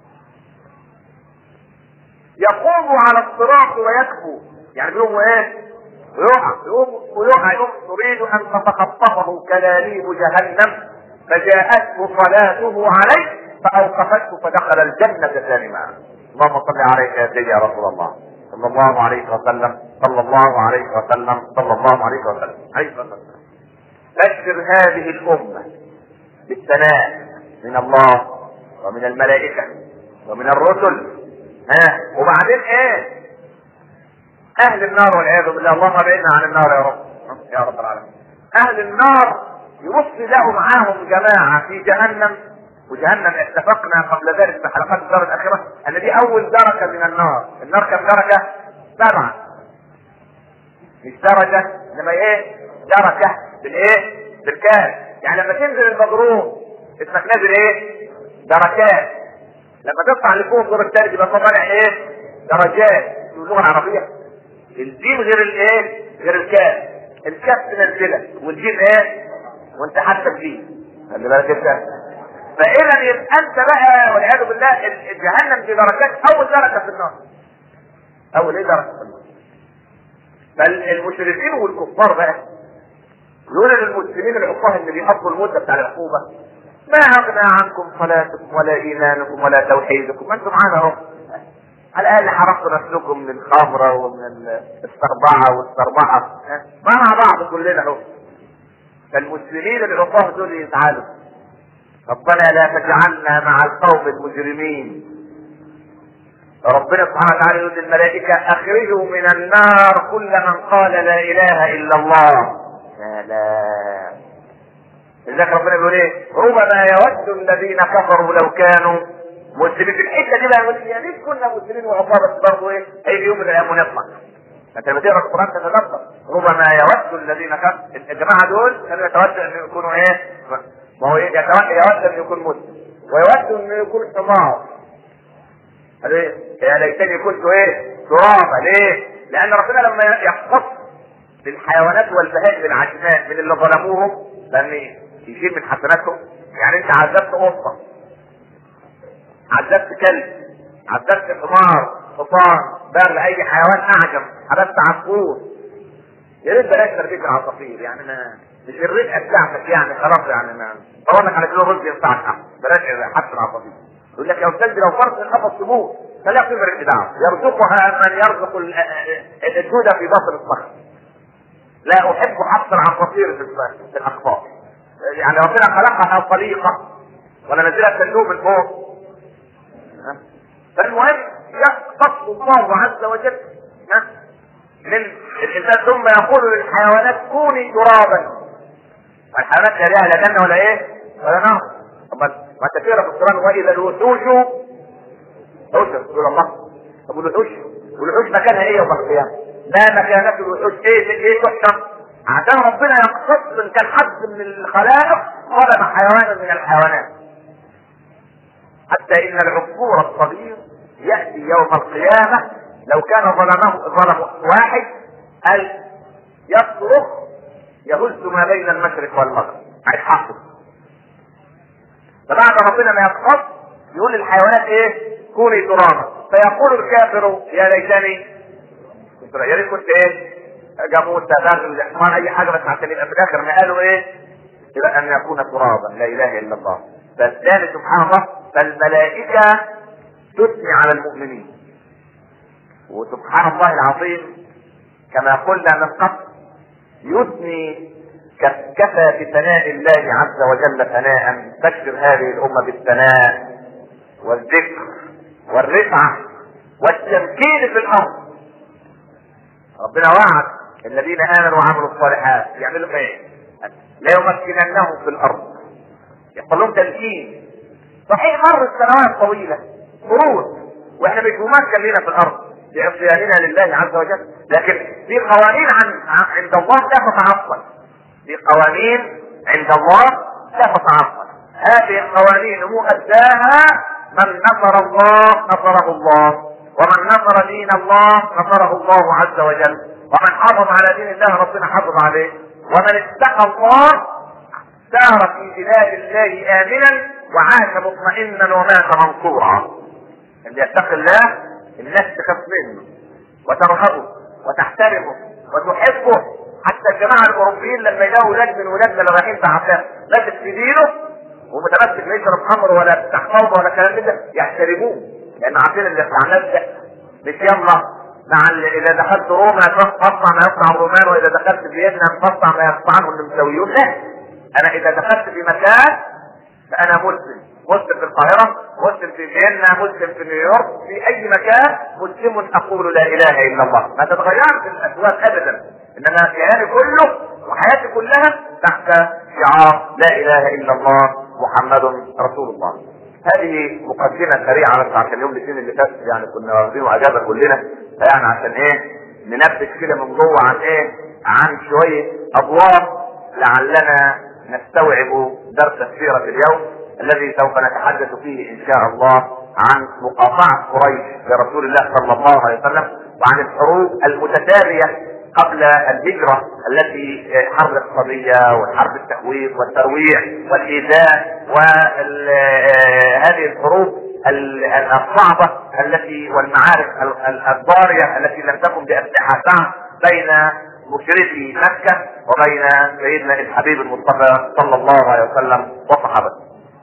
يقوم على الصراط ويكفو يعني بيقوم ايه؟ ويقع يقوم ويقع يقوم تريد ان تتخطفه كلاليب جهنم فجاءته صلاته عليه فاوقفته فدخل الجنة سالما اللهم صل عليك يا سيدي يا رسول الله صلى الله عليه وسلم صلى الله عليه وسلم صلى الله عليه وسلم عليه وسلم بشر هذه الامه بالثناء من الله ومن الملائكة ومن الرسل ها وبعدين ايه اهل النار والعياذ بالله اللهم ابعدنا عن النار يا رب يا رب العالمين اهل النار يوصي له معاهم جماعة في جهنم وجهنم اتفقنا قبل ذلك في حلقات الدار الاخرة ان دي اول درجة من النار النار كم درجة سبعة مش درجة انما ايه درجة بالايه بالكاف يعني لما تنزل المضروب اسمك نازل ايه درجات لما تطلع لفوق الدور الثالث يبقى طالع ايه درجات في اللغه العربيه الجيم غير الايه غير الكاف الكاف تنزلك والجيم ايه وانت حتى بجيم خلي بالك انت فاذا يبقى انت بقى والعياذ بالله جهنم دي درجات اول درجه في النار اول ايه درجه في النار بل المشركين والكفار بقى يقولوا للمسلمين العصاه اللي بيقضوا المده بتاع العقوبه ما اغنى عنكم صلاتكم ولا ايمانكم ولا توحيدكم انتم معانا اهو على الاقل حرقتوا نفسكم من الخمره ومن السربعه والسربعه مع بعض كلنا اهو فالمسلمين العصاه دول يتعالوا ربنا لا تجعلنا مع القوم المجرمين ربنا سبحانه وتعالى يقول للملائكة أخرجوا من النار كل من قال لا إله إلا الله سلام لذلك ربنا بيقول ايه ربما يود الذين كفروا لو كانوا مسلمين في الحته دي بقى يقول يا ريت كنا مسلمين وعصابه برضه ايه هيجي يوم من الايام ونطلع انت لما تقرا القران تتدبر ربما يود الذين كفروا الجماعه دول كانوا يتودوا ان يكونوا ايه ما هو ايه يود ان يكون مسلم ويود ان يكون حمار ليه؟ يا ليتني كنت ايه ترابا ليه؟ لان ربنا لما يختص بالحيوانات والبهائم العجماء من اللي ظلموهم لان يشيل من حسناتهم يعني انت عذبت قطه عذبت كلب عذبت حمار حصان بغل اي حيوان اعجم حبست عصفور يا ريت بلاش تربيه العصافير يعني ما مش الرزقه بتاعتك يعني خلاص يعني ما طور لك على كيلو رز ينفعك احسن بلاش حتى العصافير يقول لك يا استاذ لو فرض القفص تموت خليها في مرق دعوه يرزقها من يرزق ال- الجودة في باطن الصخر لا احب حبس العصافير في الص- في الاقفاص يعني ربنا خلقها خليقه ولا نزلها تندوب من فوق ها؟ فالمهم يقتص الله عز وجل ها؟ من الانسان ثم يقول للحيوانات كوني ترابا الحيوانات لا لها لا جنه ولا ايه ولا نار طب ما تفير في القران واذا الوحوش حوش رسول الله طب الوحوش والوحوش مكانها ايه يوم القيامه؟ ما مكانات الوحوش ايه ايه تحشر؟ عشان ربنا يقتص من كان حد من الخلائق ظلم حيوانا من الحيوانات حتى ان العصفور الصغير ياتي يوم القيامه لو كان ظلمه ظلم واحد قال يصرخ يهز ما بين المشرق والمغرب عايز حقه فبعد ربنا ما يقتص يقول للحيوانات ايه كوني ترابا فيقول الكافر يا ليتني كنت يا ريت كنت ايه جاموسه بغل حمار اي حاجه بس عشان يبقى في الاخر ما قالوا ايه يبقى ان يكون ترابا لا اله الا الله فالثاني سبحان الله فالملائكه تثني على المؤمنين وسبحان الله العظيم كما قلنا من قبل يثني ك- كفى بثناء الله عز وجل ثناء بشر هذه الامه بالثناء والذكر والرفعه والتمكين في الارض ربنا وعد الذين امنوا وعملوا الصالحات يعملوا ايه؟ لا يمكننهم في الارض يحصل لهم تمكين صحيح مرت سنوات طويله قرون واحنا مش ممكن لنا في الارض بعصياننا لله عز وجل لكن في قوانين عن عن- عند الله لا تتعطل في قوانين عند الله لا تتعطل هذه القوانين مؤداها من نصر الله نصره الله ومن نصر دين الله نصره الله عز وجل ومن حافظ على دين الله ربنا حافظ عليه ومن اتقى الله سار في بلاد الله امنا وعاش مطمئنا ومات منصورا اللي يتقي الله الناس تخاف منه وترهبه وتحترمه وتحبه حتى الجماعه الاوروبيين لما يلاقوا ولاد من ولادنا اللي رايحين بعثات ماسك في دينه ومتمسك لا يشرب خمر ولا تحفظ ولا كلام من ده يحترموه لان عارفين اللي بتاع ده مش يلا مع ال- اذا دخلت روما فاصنع ما يصنع الرومان واذا دخلت فيتنام فاصنع ما يصنعه المساويون لا انا اذا دخلت في مكان فانا مسلم مسلم في القاهرة مسلم في فيينا مسلم في نيويورك في اي مكان مسلم اقول لا اله الا الله ما تتغيرش الاسواق ابدا انما كياني كله وحياتي كلها تحت شعار لا اله الا الله محمد رسول الله هذه مقدمة سريعة بس عشان يوم الاثنين اللي فات يعني كنا واخدينه اجازة كلنا فيعني عشان ايه ننبش كده من جوه عن ايه عن شوية ابواب لعلنا نستوعب درس السيرة اليوم الذي سوف نتحدث فيه ان شاء الله عن مقاطعة قريش لرسول الله صلى الله عليه وسلم وعن الحروب المتتالية قبل الهجرة التي حرب الاقتصادية والحرب التهويد والترويع والإيذاء وهذه الحروب ال- الصعبة التي والمعارك ال- ال- الضارية التي لم تكن بأسلحة بعد بين مشركي مكة وبين سيدنا الحبيب المصطفى صلى الله عليه وسلم وصحابته.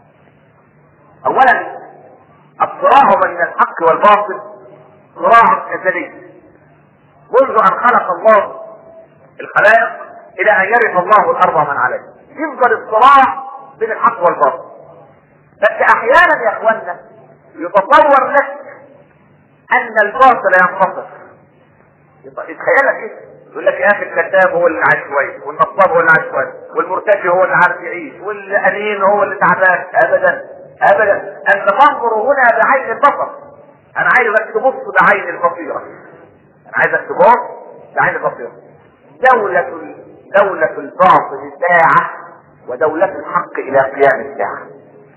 أولا الصراع بين الحق والباطل صراع أزلي منذ ان خلق الله الخلائق الى ان يرث الله الارض من عليها يفضل الصراع بين الحق والباطل بس احيانا يا اخوانا يتصور لك ان الباطل ينتصر يتخيلك كده يقول لك يا اخي الكذاب هو اللي عايش كويس والنصاب هو اللي عايش كويس والمرتشي هو اللي عارف يعيش والامين هو اللي تعبان ابدا ابدا انت تنظر هنا بعين البصر انا عايزك تبص بعين البصيره انا عايزك تبص بعين البصيره دولة ال- دولة الباطل ساعة ودولة الحق إلى قيام الساعة.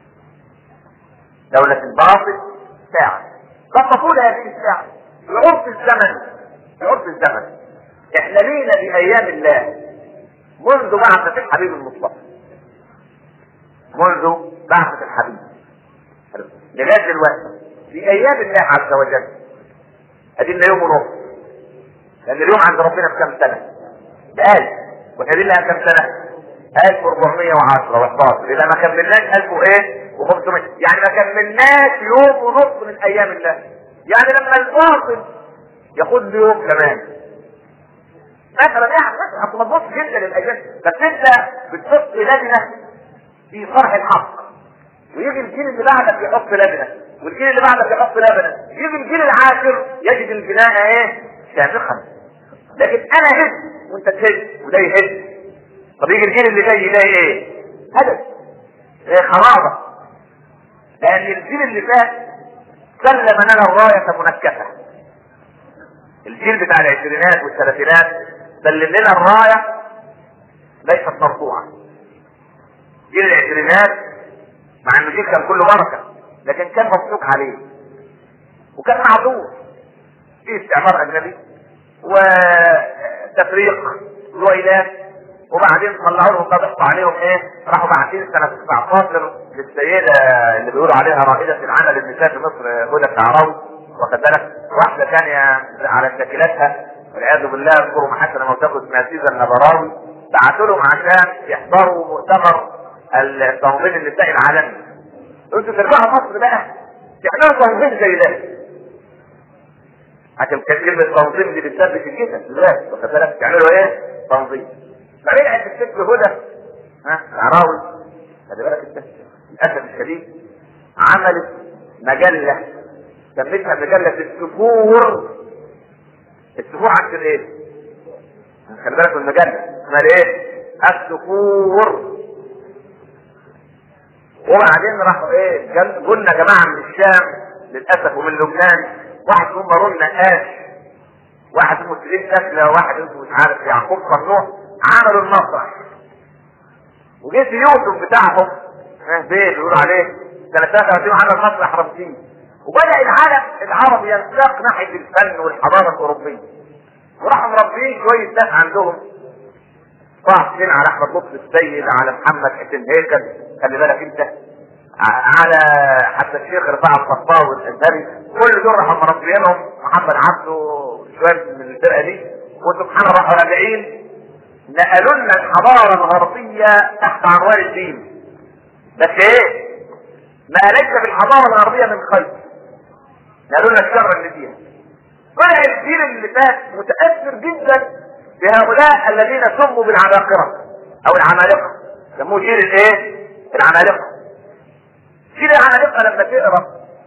دولة الباطل ساعة. قد تطول هذه الساعة بعرف الزمن بعرف الزمن. احنا لينا بأيام الله منذ بعثة الحبيب المصطفى. منذ بعثة الحبيب. لغاية دلوقتي في أيام الله عز وجل. أدينا يوم ونص. لأن اليوم عند ربنا بكم سنة؟ بقال واحنا لنا كم سنة؟ 1410 و11 اذا ما كملناش 1000 وايه و500 يعني ما كملناش يوم ونص من ايام الله يعني لما الباطل ياخد له يوم كمان مثلا يعني مثلا اصل ما تبص جدا للايام بس انت بتحط لجنه في صرح الحق ويجي الجيل اللي بعدك يحط لجنه والجيل اللي بعدك يحط لجنه يجي الجيل العاشر يجد البناء ايه شامخا لكن انا هد وانت تهد وده يهد طب يجي الجيل اللي جاي يلاقي ايه هدف ايه خرابه لان الجيل اللي فات سلم لنا الرايه منكسه الجيل بتاع العشرينات والثلاثينات سلم لنا الرايه ليست مرفوعه جيل العشرينات مع انه جيل كان كله بركه لكن كان مبسوط عليه وكان معذور في استعمار اجنبي وتفريق رويلات وبعدين طلعوا لهم ضغطوا عليهم ايه راحوا باعتين سنه 19 للسيده اللي بيقولوا عليها رائده العمل النساء في مصر هدى الشعراوي واخد بالك واحده ثانيه على شكلاتها والعياذ بالله اذكروا محسن موتاكم اسمها سيزا النبراوي بعتوا لهم عشان يحضروا مؤتمر التنظيم النسائي العالمي انتوا ترجعوا مصر بقى تعملوا تنظيم زي ده عشان كانت كلمة تنظيم دي بتثبت الجسم لا واخد بالك تعملوا ايه؟ تنظيم فرجعت الست هدى ها العراوي خلي بالك انت للاسف الشديد عملت مجلة سميتها مجلة السفور السفور عكس الايه؟ خلي بالك من المجلة اسمها ايه؟ السفور وبعدين راحوا ايه قلنا جماعة من الشام للأسف ومن لبنان واحد اسمه مارون نقاش واحد اسمه سليم سكلة واحد اسمه مش عارف يعقوب صنوع عملوا المسرح وجه في يوسف بتاعهم ها بيه بيقولوا عليه سنة 33 عمل مسرح رمسيس وبدأ العالم العربي ينساق ناحية الفن والحضارة الأوروبية وراحوا مربيين شوية ناس عندهم صاحبين على احمد لطفي السيد على محمد حسين هيكل خلي بالك انت على حتى الشيخ رفاعة الصفاوي الازهري كل دول راحوا مربيينهم محمد عبده شويه من الفرقه دي وسبحان الله راحوا راجعين نقلوا لنا الحضاره الغربيه تحت عنوان الدين بس ايه؟ ما ليس في الحضاره الغربيه من خير نقلوا لنا الشر اللي فيها طلع الجيل اللي فات متاثر جدا بهؤلاء الذين سموا بالعباقرة او العمالقة سموه جيل الايه العمالقة جيل العمالقة لما تقرا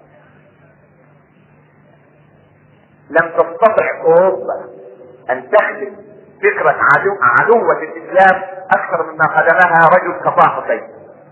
لم تستطع اوروبا ان تخدم فكرة عدو عدوة الاسلام اكثر مما خدمها رجل كطه حسين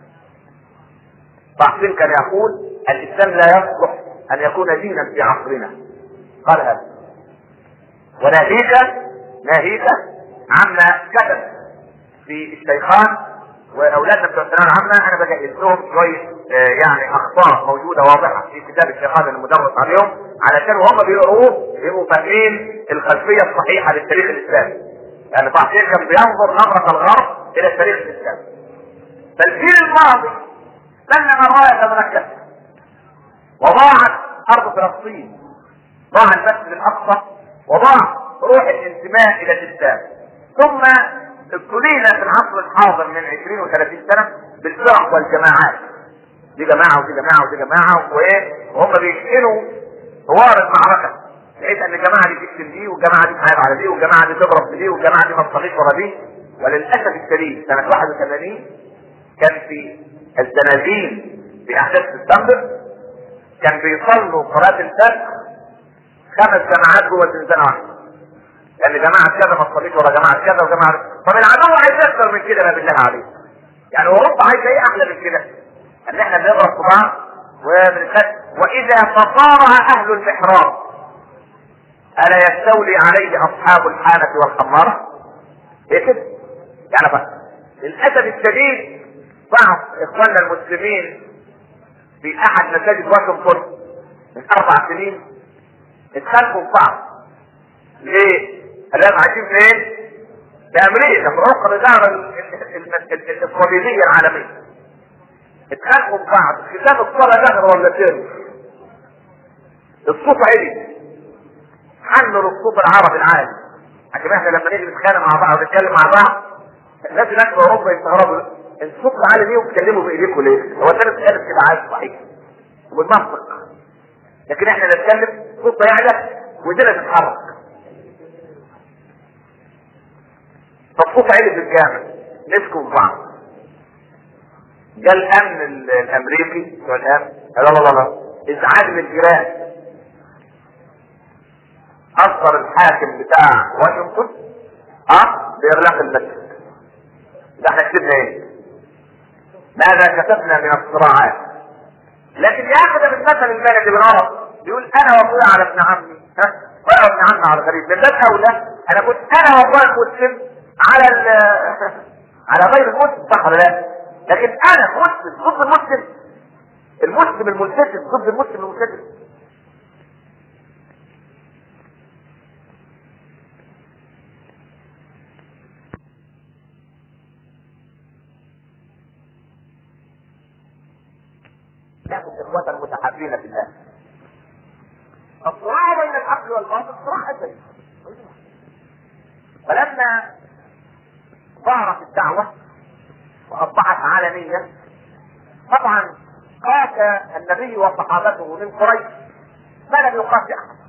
طه حسين كان يقول الاسلام لا يصلح ان يكون دينا في عصرنا قال هذا وناهيك ناهيك عما كتب في الشيخان واولادنا بتوع الثانويه العامه انا بجهز لهم شويه آه يعني اخطاء موجوده واضحه في كتاب الشيخان المدرس عليهم علشان وهم بيقروه يبقوا فاهمين الخلفيه الصحيحه للتاريخ الاسلامي. يعني بعض كان بينظر نظره الغرب الى التاريخ الاسلامي. فالجيل الماضي سلم الرايه مركزه وضاعت ارض فلسطين ضاع المسجد الاقصى وضاع روح الانتماء الى الاسلام ثم ابتلينا في العصر الحاضر من 20 و30 سنه بالفرق والجماعات دي جماعه ودي جماعه ودي جماعه وايه وهم بيشكلوا حوار المعركه بحيث ان الجماعه دي تشتم دي والجماعه دي تحارب على دي والجماعه دي تضرب في دي والجماعه دي ما تصليش ورا دي وللاسف الشديد سنه 81 كان في الزنازين في احداث سبتمبر كان بيصلوا صلاه الفجر خمس جماعات جوه زنزانه واحده لان يعني جماعه كذا ما تصليش ورا جماعه كذا وجماعه طب العدو عايز اكثر من كده ما بالله عليك يعني اوروبا عايزه ايه احلى من كده ان احنا بنضرب في بعض وبنخد واذا تصارع اهل المحراب الا يستولي عليه اصحاب الحانه والخماره ايه كده يعني بقى للاسف الشديد بعض اخواننا المسلمين في احد مساجد واشنطن من اربع سنين اتخانقوا في بعض ليه؟ الان عايشين فين؟ في امريكا في رقم الاداره الصليبيه العالميه اتخانقوا في بعض كتاب الصلاه نهر ولا تيرو الصوت عالي حنوا الصوت العربي العالي عشان احنا لما نيجي نتخانق مع بعض ونتكلم مع بعض الناس هناك في اوروبا يستغربوا انتوا صوت عالي ليه وبتكلموا بايديكم ليه؟ هو ثلاث قالب كده عادي صحيح وبالمنطق لكن احنا نتكلم صوتنا يعلى وايدينا تتحرك فالصوت عالي في الجامع مسكوا في بعض جاء الامن ال- الامريكي بتوع الامن قال لا لا لا ازعاج للجيران اصدر الحاكم بتاع واشنطن اه باغلاق المسجد ده احنا كتبنا ايه ماذا كتبنا من الصراعات لكن ياخذ من مثل المال اللي بنعرف بيقول انا واخويا على ابن عمي ها وانا وابن عمي على غريب من باب اولى انا كنت انا واخويا المسلم على ال على غير المسلم صح ولا لا؟ لكن انا مسلم ضد المسلم المسلم الملتزم ضد المسلم الملتزم ناخذ اخوة المتحابين في الله الصراع بين الحق والباطل صراع ازلي فلما ظهرت الدعوة وأصبحت عالمية طبعا قاس النبي وصحابته من قريش ما لم يقاس أحد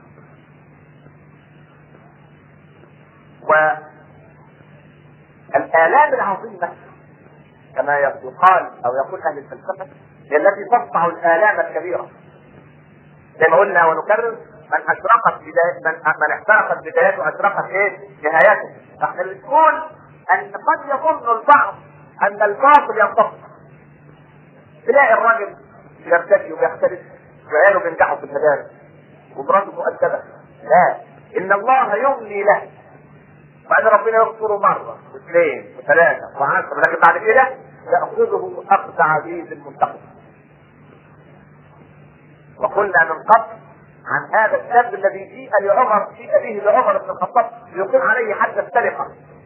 والآلام العظيمة كما يقال أو يقول أهل الفلسفة هي التي تصنع الآلام الكبيرة زي ما قلنا ونكرر من اشرقت بداية من من احترقت بدايته اشرقت ايه؟ نهايته. فاحنا بنقول ان قد يظن البعض ان الباطل ينتصر. تلاقي الراجل يرتدي ويختلف وعياله بينجحوا في المدارس ومراته مؤدبه. لا ان الله يملي له. بعد ربنا يغفره مره واثنين وثلاثه وعشره لكن بعد كده ياخذه اخذ عزيز منتقم. وقلنا من قبل عن هذا الشاب الذي جيء لعمر جيء به لعمر بن الخطاب ليقيم عليه حد السرقه.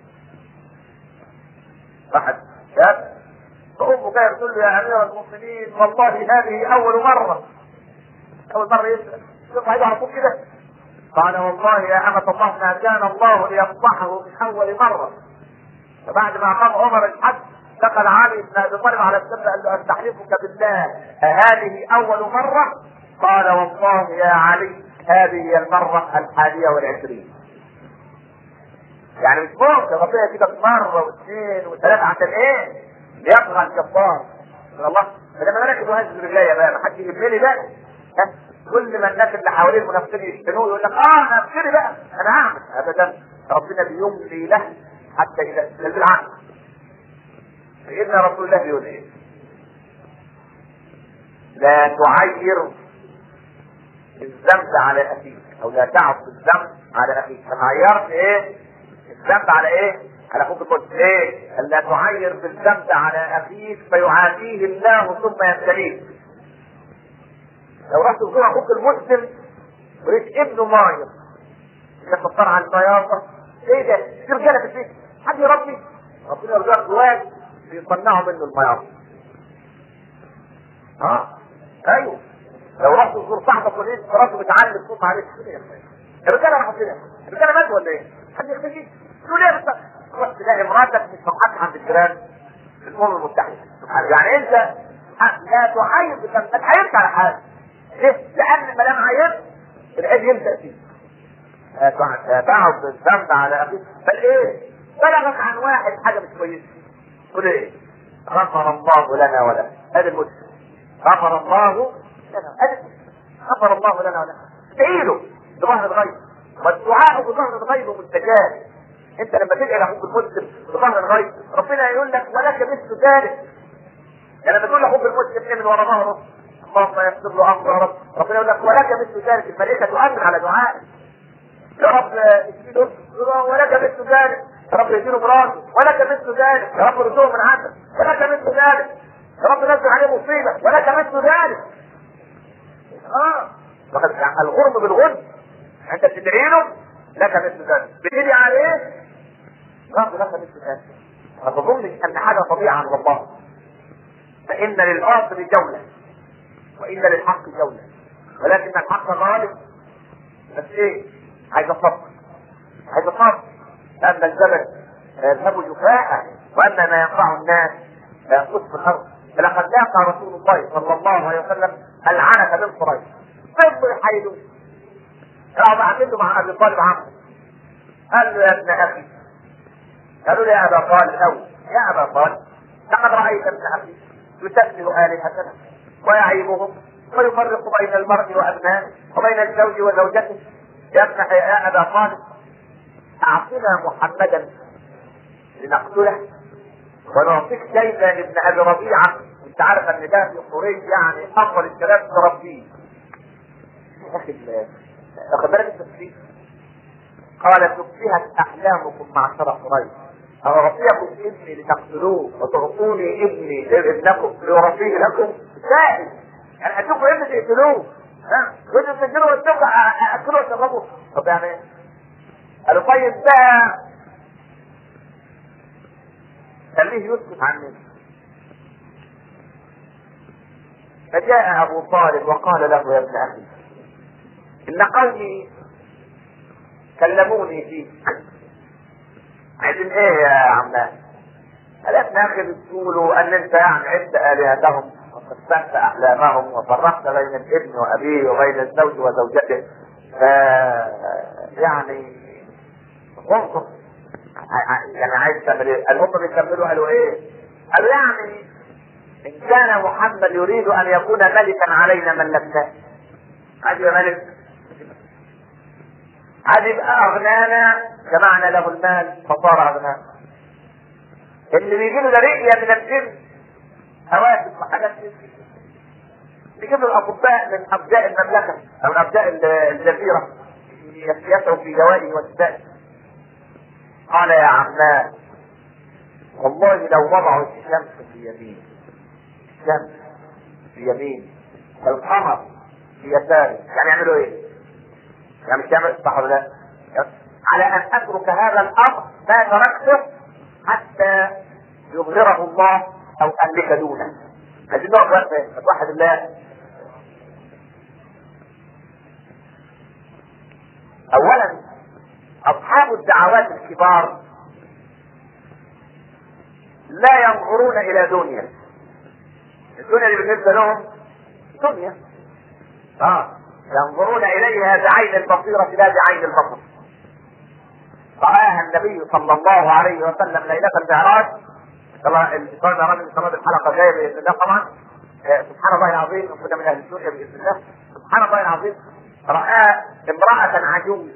واحد شاب فأمه جاية تقول له يا أمير المؤمنين والله هذه أول مرة أول مرة يسرق شوف هيدا على طول كده قال والله يا أمة الله ما كان الله ليفضحه من أول مرة فبعد ما قام عمر الحج دخل علي بن ابي طالب على السبت قال له استحلفك بالله أهذه أول مرة؟ قال والله يا علي هذه هي المرة الحادية والعشرين. يعني مش ممكن ربنا يجيبك مرة واثنين وثلاثة عشان إيه؟ ليطغى الجبار. من الله فلما ملك مهزم بالله بقى ما حدش يجيب لي بقى ها؟ كل ما الناس اللي حواليه المنافقين يشتنوه يقول لك اه انا ابتدي بقى انا هعمل ابدا ربنا بيملي له حتى اذا استلزم العقل سيدنا رسول الله بيقول ايه؟ لا تعير الذنب على اخيك او لا تعص الذنب على اخيك فعيرت ايه؟ الذنب على ايه؟ على اخوك المسلم ايه؟ الا تعير بالذنب على اخيك فيعافيه الله ثم يبتليك لو رحت تزور اخوك المسلم ولقيت ابنه ماير تفكر عن البياضة ايه ده؟ في رجاله في البيت حد يربي ربنا يرزقك واد بيصنعوا منه المياضة اه ايوه لو رحت تزور صاحبك ولقيت مراته بتعلم صوت عليك فين يا اخويا؟ الرجاله راحوا فين؟ الرجاله ماتوا ولا ايه؟ حد يختفي؟ تقول ايه بس تروح تلاقي مراتك مش مقعدة عند الجيران في الامم المتحده يعني انت لا تعيب بالذنب ما تعيبش على حاجه ليه؟ لان ما دام عيبت العيب يلزق فيك تعب بالذنب على اخيك بل ايه؟ بلغك عن واحد حاجه مش كويسه تقول ايه؟ غفر الله لنا ولك هذا المسلم غفر الله لنا هذا غفر الله لنا ولك ادعي له بظهر الغيب والدعاء بظهر الغيب مستجاب انت لما تدعي لاخوك المسلم بظهر الغيب ربنا يقول لك ولك مثل ذلك يعني لما تقول لاخوك المسلم ايه من ورا ظهره اللهم يسر له امره يا رب ربنا يقول لك ولك مثل ذلك الملائكه تؤمن على دعائك يا رب اديله ولك مثل ذلك يا رب يديله مراته ولك مثل ذلك يا رب رزقه من عندك ولك مثل ذلك يا رب نزل عليه مصيبه ولك مثل ذلك اه وقد الغرم بالغرم انت بتدعي له لك مثل ذلك بتدعي عليه رب لك مثل ذلك ما تظنش ان حاجه طبيعه عند الله فان للباطل جوله وان للحق جوله ولكن الحق غالب بس ايه عايز الصبر عايز الصبر لان الجبل يذهب جفاء وأن ما ينفع الناس لا ينقص في الأرض فلقد لاقى رسول الله صلى الله عليه وسلم العنة من قريش فضلوا يحايلوا راحوا بعتوا مع أبي طالب عمرو قال له يا ابن أخي قالوا لي يا أبا طالب أو يا أبا طالب لقد رأيت ابن أخي يسفه آلهتنا ويعيبهم ويفرق بين المرء وأبنائه وبين الزوج وزوجته يا ابن يا أبا طالب أعطنا محمدا لنقتله ونعطيك شيبة ابن أبي ربيعة أنت عارف أن ده في قريش يعني أفضل الكلام تربيه يا أخي واخد بالك التفسير قال سفهت أحلامكم معشر قريش أربيكم ابني لتقتلوه وتعطوني ابني ابنكم لأربيه لكم سائل يعني أدوكم ابني تقتلوه ها وانتوا تسجلوا وتدوكوا أكلوا وتشربوا طب يعني ايه؟ قالوا طيب ده خليه يسكت عني فجاء ابو طالب وقال له يا ابن اخي ان قومي كلموني فيك عايزين ايه يا عماه قال يا ابن اخي بتقولوا ان انت يعني عدت الهتهم وقسمت احلامهم وفرقت بين الابن وابيه وبين الزوج وزوجته ف يعني انظر يعني عايز تعمل ايه؟ المهم بيكملوا قالوا ايه؟ قالوا يعني ان كان محمد يريد ان يكون ملكا علينا ملكناه. عايز يبقى ملك عايز يبقى اغنانا جمعنا له المال فصار اغنانا. اللي بيجي له ده رئيه من الجن هواتف وحاجات بيجيب له الاطباء من ابداء المملكه او من ابداء الجزيره يسعوا في جواره وشتائه قال يا عماه والله لو وضعوا الشمس في يمين الشمس في يمين والقمر في يساره يعني يعملوا ايه؟ يعني مش يعمل صح ولا لا؟ على ان اترك هذا الامر ما تركته حتى يظهره الله او املك دونه. عايزين نقعد وقفه توحد الله. اولا اصحاب الدعوات الكبار لا ينظرون الى دنيا الدنيا اللي بالنسبه لهم دنيا اه ينظرون اليها بعين البصيره لا بعين البصر رآها النبي صلى الله عليه وسلم ليلة المعراج طبعا الإنسان المعراج من سنة الحلقة جاية بإذن الله طبعا سبحان الله العظيم كنا من أهل الدنيا بإذن الله سبحان الله العظيم رأى امرأة عجوز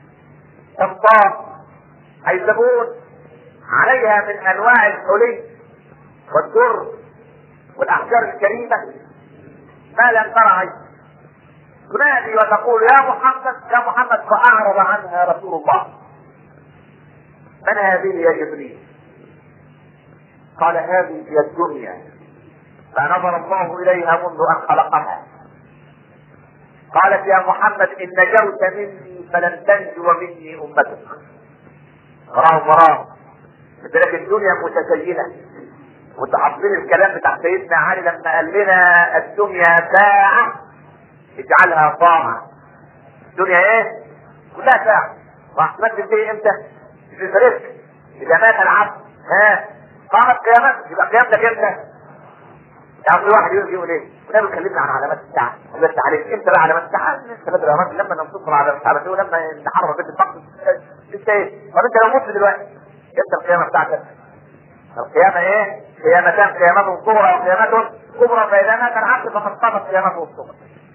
تمطار حيزبون عليها من انواع الحلي والدر والاحجار الكريمه ما لم تر عين تنادي وتقول يا محمد يا محمد فاعرض عنها رسول الله من هذه يا جبريل قال هذه هي الدنيا فنظر الله اليها منذ ان خلقها قالت يا محمد ان نجوت مني فلن تنجو مني امتك وراهم وراهم لك الدنيا متزينه وانتوا حافظين الكلام بتاع سيدنا علي لما قال لنا الدنيا ساعه اجعلها طاعه الدنيا ايه؟ كلها ساعه واحتمال تنتهي امتى؟ في رزق اذا مات العبد ها قامت قيامتك يبقى قيامتك امتى؟ يعني في واحد يجي يقول ايه؟ وده بيكلمنا عن علامات الساعه وده عليك امتى بقى علامات الساعه؟ لسه بدري يا راجل لما ننتصر على مش عارف ايه ولما نحرر بيت المقدس لسه ايه؟ طب انت لو مت دلوقتي امتى القيامه بتاعتك؟ القيامه ايه؟ قيامتان قيامته صغرى وقيامته كبرى فاذا مات العبد فقد قامت قيامته الصغرى.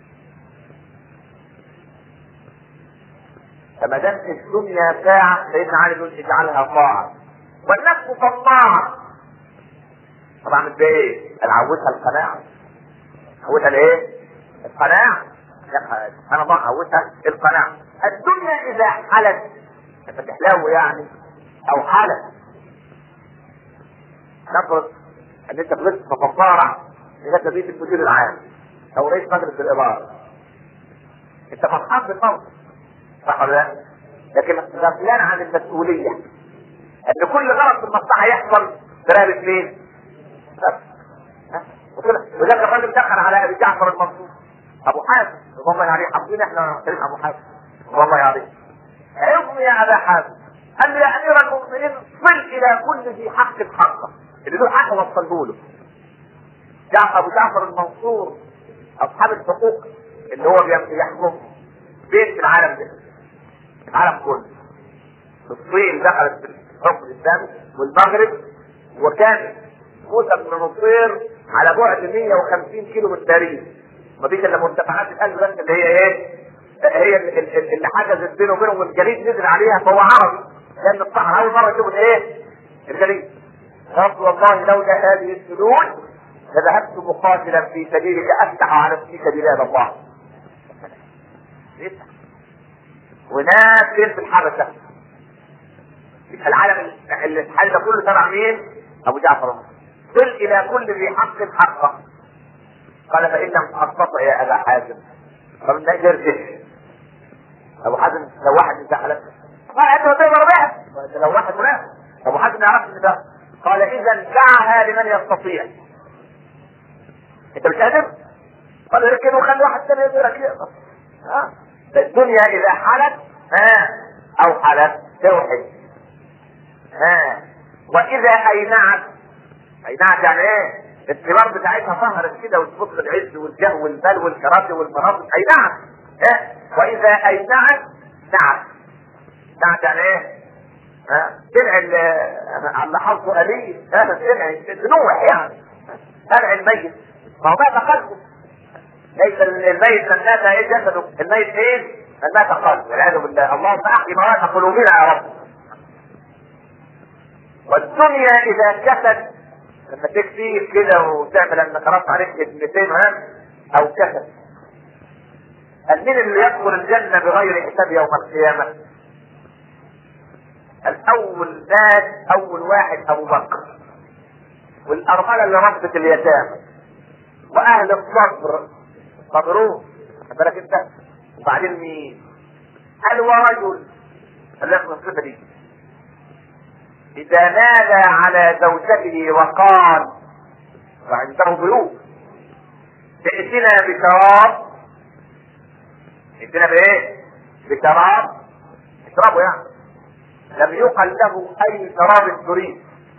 فما دام الدنيا ساعه سيدنا علي يقول اجعلها طاعه والنفس طماعه طبعا ده ايه؟ العودها القناعة عودها الايه؟ القناعة سبحان الله عودها القناعة الدنيا إذا حلت لما تحلو يعني أو حلت نفرض أن أنت غلطت فتصارع إذا تبيت المدير العام أو رئيس مجلس الإدارة أنت فرحان بالموت صح ولا لا؟ لكن غفلان عن المسؤولية أن كل غلط في المصلحة يحصل برقبة مين؟ وذلك الراجل دخل على ابي جعفر المنصور ابو حاتم والله عليه حافظين احنا تاريخ ابو حاتم والله عليه علم يا ابا حاتم قال له يا امير المؤمنين صل الى كل ذي حق حقه اللي له حق وصله له جعفر ابو جعفر المنصور اصحاب الحقوق اللي هو بيحكم فين في العالم ده العالم كله الصين دخلت في الحكم الاسلامي والمغرب وكان موسى بن نصير على بعد 150 كيلو من باريس ما فيش الا مرتفعات القلب بس اللي هي ايه؟ هي اللي حجزت بينه وبينهم والجليد نزل عليها فهو عربي لان الصحراء اول مره يشوفوا الايه؟ الجليد قال والله لولا هذه السنون لذهبت مقاتلا في سبيلك افتح على نفسك بلاد الله. وناس في الحبشه يبقى العالم اللي الحال ده كله تبع مين؟ ابو جعفر قل الى كل ذي حق حقه قال فان لم تستطع يا ابا حازم طب ما يرجع ابو حازم لو واحد انت حلف قال انت تقدر بقى لو واحد منافق ابو حازم يعرف ان ده قال اذا دعها لمن يستطيع انت مش قادر؟ قال اركن وخلي واحد ثاني يقدر يقدر ها الدنيا اذا حلت ها او حلت توحد ها واذا اينعت اينعت يعني ايه الثمار بتاعتها ظهرت كده وتبص العز والجه والبل والكراسي والمناصب اينعت ها واذا اينعت نعت نعت يعني ايه ها تنعي اللي حظه قليل هذا تنعي تنوح يعني تنعي الميت ما هو مات قلبه ليس الميت من مات ايه جسده الميت ايه من مات قلبه والعياذ بالله اللهم احيي موات قلوبنا يا رب والدنيا اذا كفت لما تكفي كده وتعمل انك رفع عليك ابنتين ها او كفت قال مين اللي يدخل الجنة بغير حساب يوم القيامة؟ الأول ناس أول واحد أبو بكر والأرملة اللي ربت اليتامى وأهل الصبر صبروه بالك أنت وبعدين مين؟ قال ورجل خلينا الصفة دي إذا نادى على زوجته وقال وعنده ضيوف ائتنا بشراب ائتنا بايه؟ بشراب اشربوا يعني لم يقل له اي شراب تريد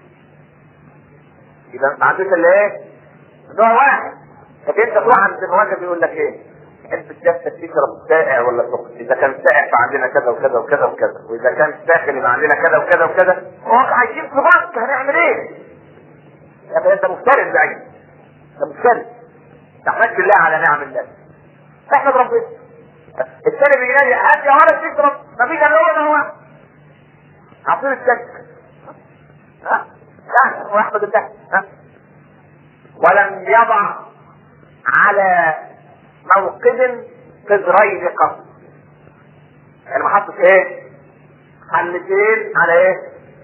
اذا ما عندوش الا ايه؟ نوع واحد لكن انت تروح عند المواجهه بيقول لك ايه؟ تحب الجسد تشرب سائع ولا سخن؟ اذا كان سائع فعندنا كذا وكذا وكذا وكذا، واذا كان ساخن يبقى عندنا كذا وكذا وكذا، هو عايشين في بنك هنعمل ايه؟ يا اخي انت مفترض بعيد انت مفترض تحمدش الله على نعم الله احمد ربنا الثاني بينادي هات يا ولد تشرب مفيش الا هو هو عصير الشك ها لا واحمد الله ها ولم يضع على موقد قدرين قط يعني ما حطش ايه حلتين على ايه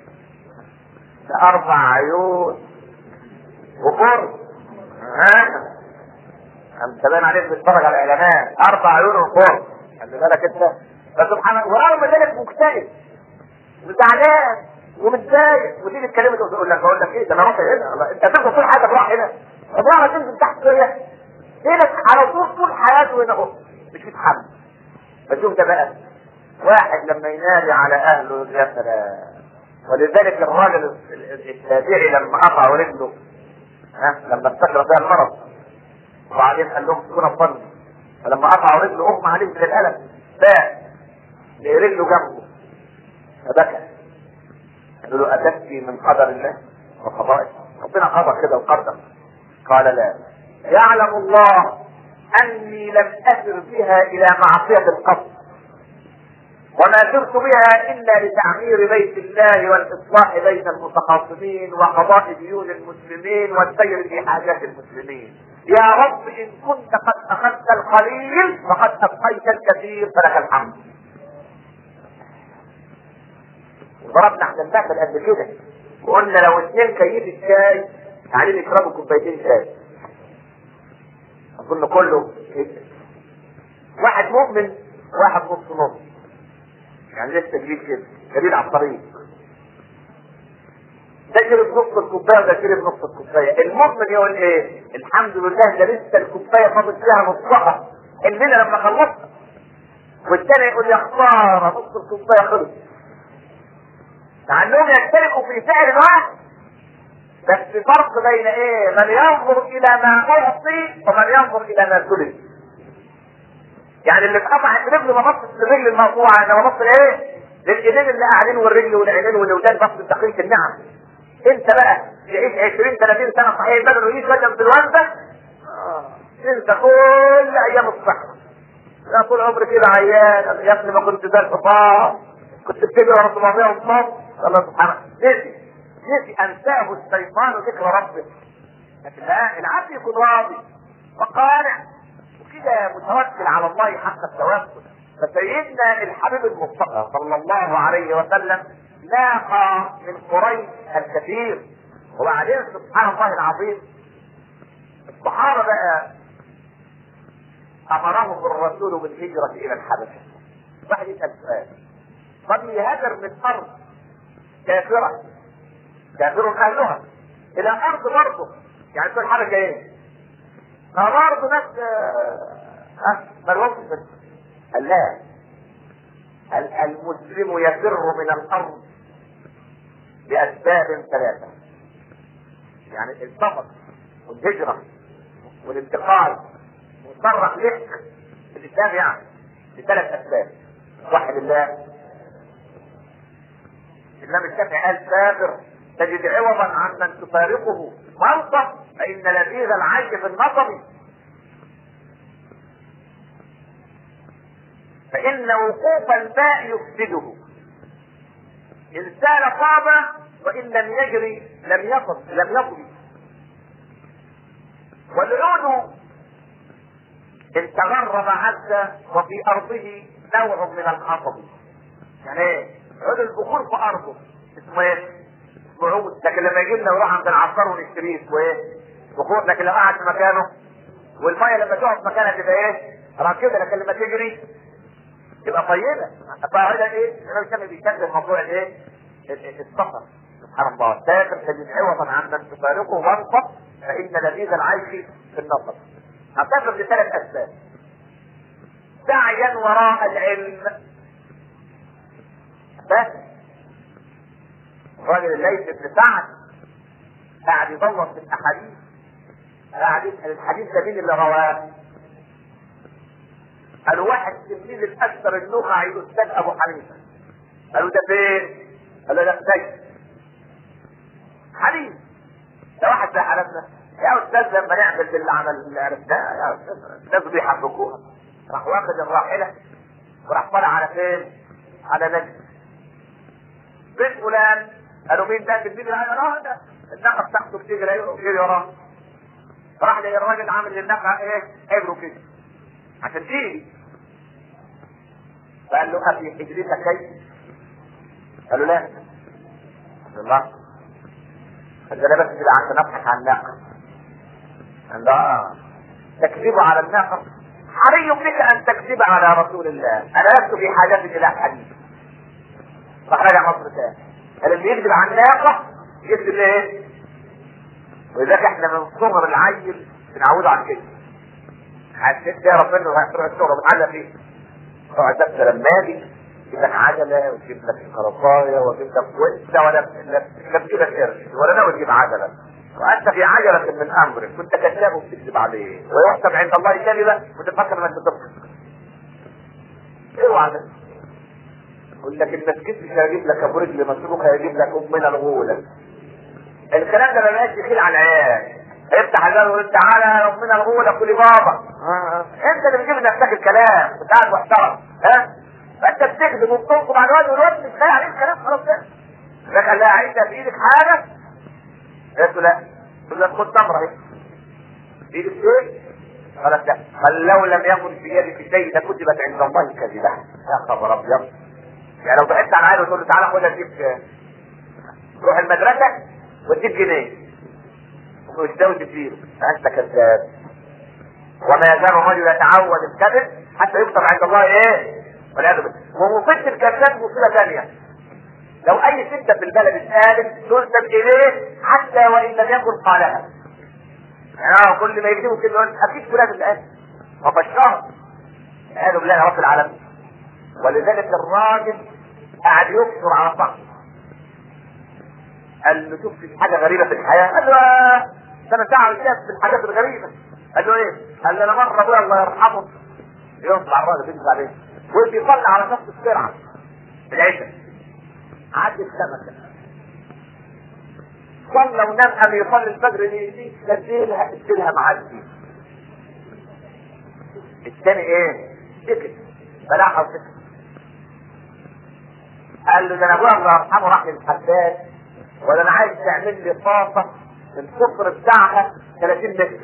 اربع عيون وقر ها انت باين عليك بتتفرج على الاعلانات اربع عيون وقر خلي بالك انت فسبحان الله ورغم ذلك مكتئب وزعلان ومتضايق وتيجي تكلمك وتقول لك بقول لك ايه ده انا رافع هنا انت تفضل طول حياتك رايح هنا طب ما تنزل تحت شويه هنا على طول طول حياته هنا اهو مش متحمل فشوف ده بقى واحد لما ينادي على اهله يا سلام ولذلك الراجل التابعي لما قطع رجله ها لما استشرى فيها المرض وبعدين قال لهم سكون الظن فلما قطعوا رجله اغمى عليه من الالم فاق رجله جنبه فبكى قالوا له أتبكي من قدر الله وقضائه ربنا قضى كده وقدر قال لا يعلم الله أني لم أسر بها إلى معصية القصد وما سرت بها إلا لتعمير بيت الله والإصلاح بين المتخاصمين وقضاء ديون المسلمين والسير في حاجات المسلمين يا رب إن كنت قد أخذت القليل فقد أبقيت الكثير فلك الحمد ضربنا احنا المثل قد كده وقلنا لو اثنين كيف الشاي تعالين يشربوا كوبايتين شاي اظن كله واحد مؤمن واحد نص نص يعني لسه جديد كده جديد على الطريق ده شرب نص الكوبايه وده شرب نص الكوبايه المؤمن يقول ايه الحمد لله ده لسه الكوبايه فاضل فيها نصها الليله لما خلصت والثاني يقول يا خساره نص الكوبايه خلص مع انهم يشتركوا في فعل واحد بس فرق بين ايه من ينظر الى ما اعطي ومن ينظر الى ما سلب يعني اللي اتقطعت رجله ما بصت للرجل المقطوعه انما بص لايه للايدين اللي قاعدين والرجل والعينين والودان بص لتقييم النعم انت بقى تعيش 20 30 سنه صحيح بدل ويجي وجه في الوالده آه. انت كل ايام الصحه لا طول عمري كده عيان يا ابني ما كنت زي الحصان كنت بتجري ورا 700 وصمام الله سبحانه نسي نسي انساه الشيطان ذكر ربه لكن لا العبد يكون راضي وقانع وكده متوكل على الله حق التوكل فسيدنا الحبيب المصطفى صلى الله عليه وسلم لاقى من قريش الكثير وبعدين سبحان الله العظيم الصحابه بقى امرهم الرسول بالهجره الى الحبشه واحد يسال سؤال قد يهاجر من ارض كافره كافر اهلها الى ارض برضه يعني تكون حركه ايه؟ ما برضه ناس ها ملوش قال لا المسلم يفر من الارض باسباب ثلاثه يعني السفر والهجره والانتقال مصرح لك الاسلام يعني لثلاث اسباب واحد الله الامام الشافعي قال سافر تجد عوضا عمن تفارقه مرضى فان لذيذ العيش في النصب فان وقوف الماء يفسده ان سال طاب وان لم يجري لم يصب لم يطوي والعود ان تغرب عز وفي ارضه نوع من الحطب يعني ايه عود البخور في ارضه اسمه ايه اسمه عود لكن لما يجي لنا نروح عند العطار ونشتريه اسمه ايه بخور لكن لو قعد في مكانه والميه لما تقعد في مكانها تبقى ايه راكده لكن لما تجري تبقى طيبه فهذا ايه الامام الشافعي بيتكلم موضوع الايه السفر سبحان الله سافر تجد عوضا عمن تفارقه وانصب فان لذيذ العيش في النصب هسافر لثلاث اسباب سعيا وراء العلم بس الراجل الليث بن سعد قاعد يدور في الاحاديث قاعد يسال الحديث ده مين اللي رواه قالوا واحد تلميذ الاكثر النخعي الاستاذ ابو حنيفه قالوا ده فين؟ قالوا لا زي حديث ده واحد زي حالتنا يا استاذ لما نعمل باللي عمل عرفناه يا استاذ الناس بيحبكوها راح واخد الراحله وراح طالع على فين؟ على نجد بيت فلان قالوا مين ده تلميذ اه ده الناقه بتاعته بتجري يجري وراه راح لقى الراجل عامل للناقه ايه؟ عبره كده عشان تيجي فقال له افي حجرتك كيف؟ قالوا لا قال الله قال انا بس كده عشان ابحث عن الناقه قال اه تكذب على الناقه حري بك ان تكذب على رسول الله انا لست في حاجه الى حديث راح راجع مصر تاني قال اللي يكذب على الناقه يكذب ايه؟ ولذلك احنا من صغر العيل بنعوده على كده حسيت تعرف انه هتروح الشغل بتعلق فيه تقعد بس لما اجي يجيب لك عجله ويجيب لك خرطايه ويجيب لك وانت ولا لا بتجيب لك قرش ولا ناوي تجيب عجله وانت في عجله من امرك كنت كذاب وبتكذب عليه ويحسب عند الله كذبه وتفكر انك بتضحك اوعى ده يقول لك المسجد مش هيجيب لك ابو رجل مسروق هيجيب لك امنا الغوله الكلام ده ما بقاش يخيل على العيال افتح الباب وقول تعالى ربنا الغولة كل بابا انت اللي بتجيب لنفسك الكلام بتاعك محترم ها فانت بتكذب وبتنقب على الواد والواد مش خايف عليك الكلام خلاص كده لكن لا عايز في ايدك حاجه قلت له لا قلت له خد تمره اهي في ايدك ايه؟ قالت لا قال لو لم يكن في يدك شيء لكتبت عند الله كذبه يا خبر ابيض يعني لو ضحكت على عيل وتقول له تعالى خد اديك روح المدرسه واديك جنيه وتزوج تديره فانت كذاب وما يزال الرجل يتعود الكذب حتى يكتب عند الله ايه والعياذ بالله ومصيبه الكذاب مصيبه ثانيه لو اي ستة في البلد اتقالت تنسب اليه حتى وان لم يكن قالها يعني كل ما يكتبوا كده يقول اكيد فلان اللي قال وبشرها والعياذ بالله يا رب العالمين ولذلك الراجل قاعد يكثر على صاحبه قال له شوف في حاجه غريبه في الحياه قال له آه، ده انا دعوه الناس في الحاجات الغريبه قال له ايه؟ قال له انا مره ابويا الله يرحمه يطلع الراجل ينزل عليه وبيصلي على نفس السرعه في العشاء عدت سمكه صلى ونام قام يصلي الفجر دي نزلها اديلها معدي الثاني ايه؟ سكت فلاحظ سكت قال له ده انا ابويا الله يرحمه راح للحداد ولا انا عايز تعمل لي طاسه القطر بتاعها 30 متر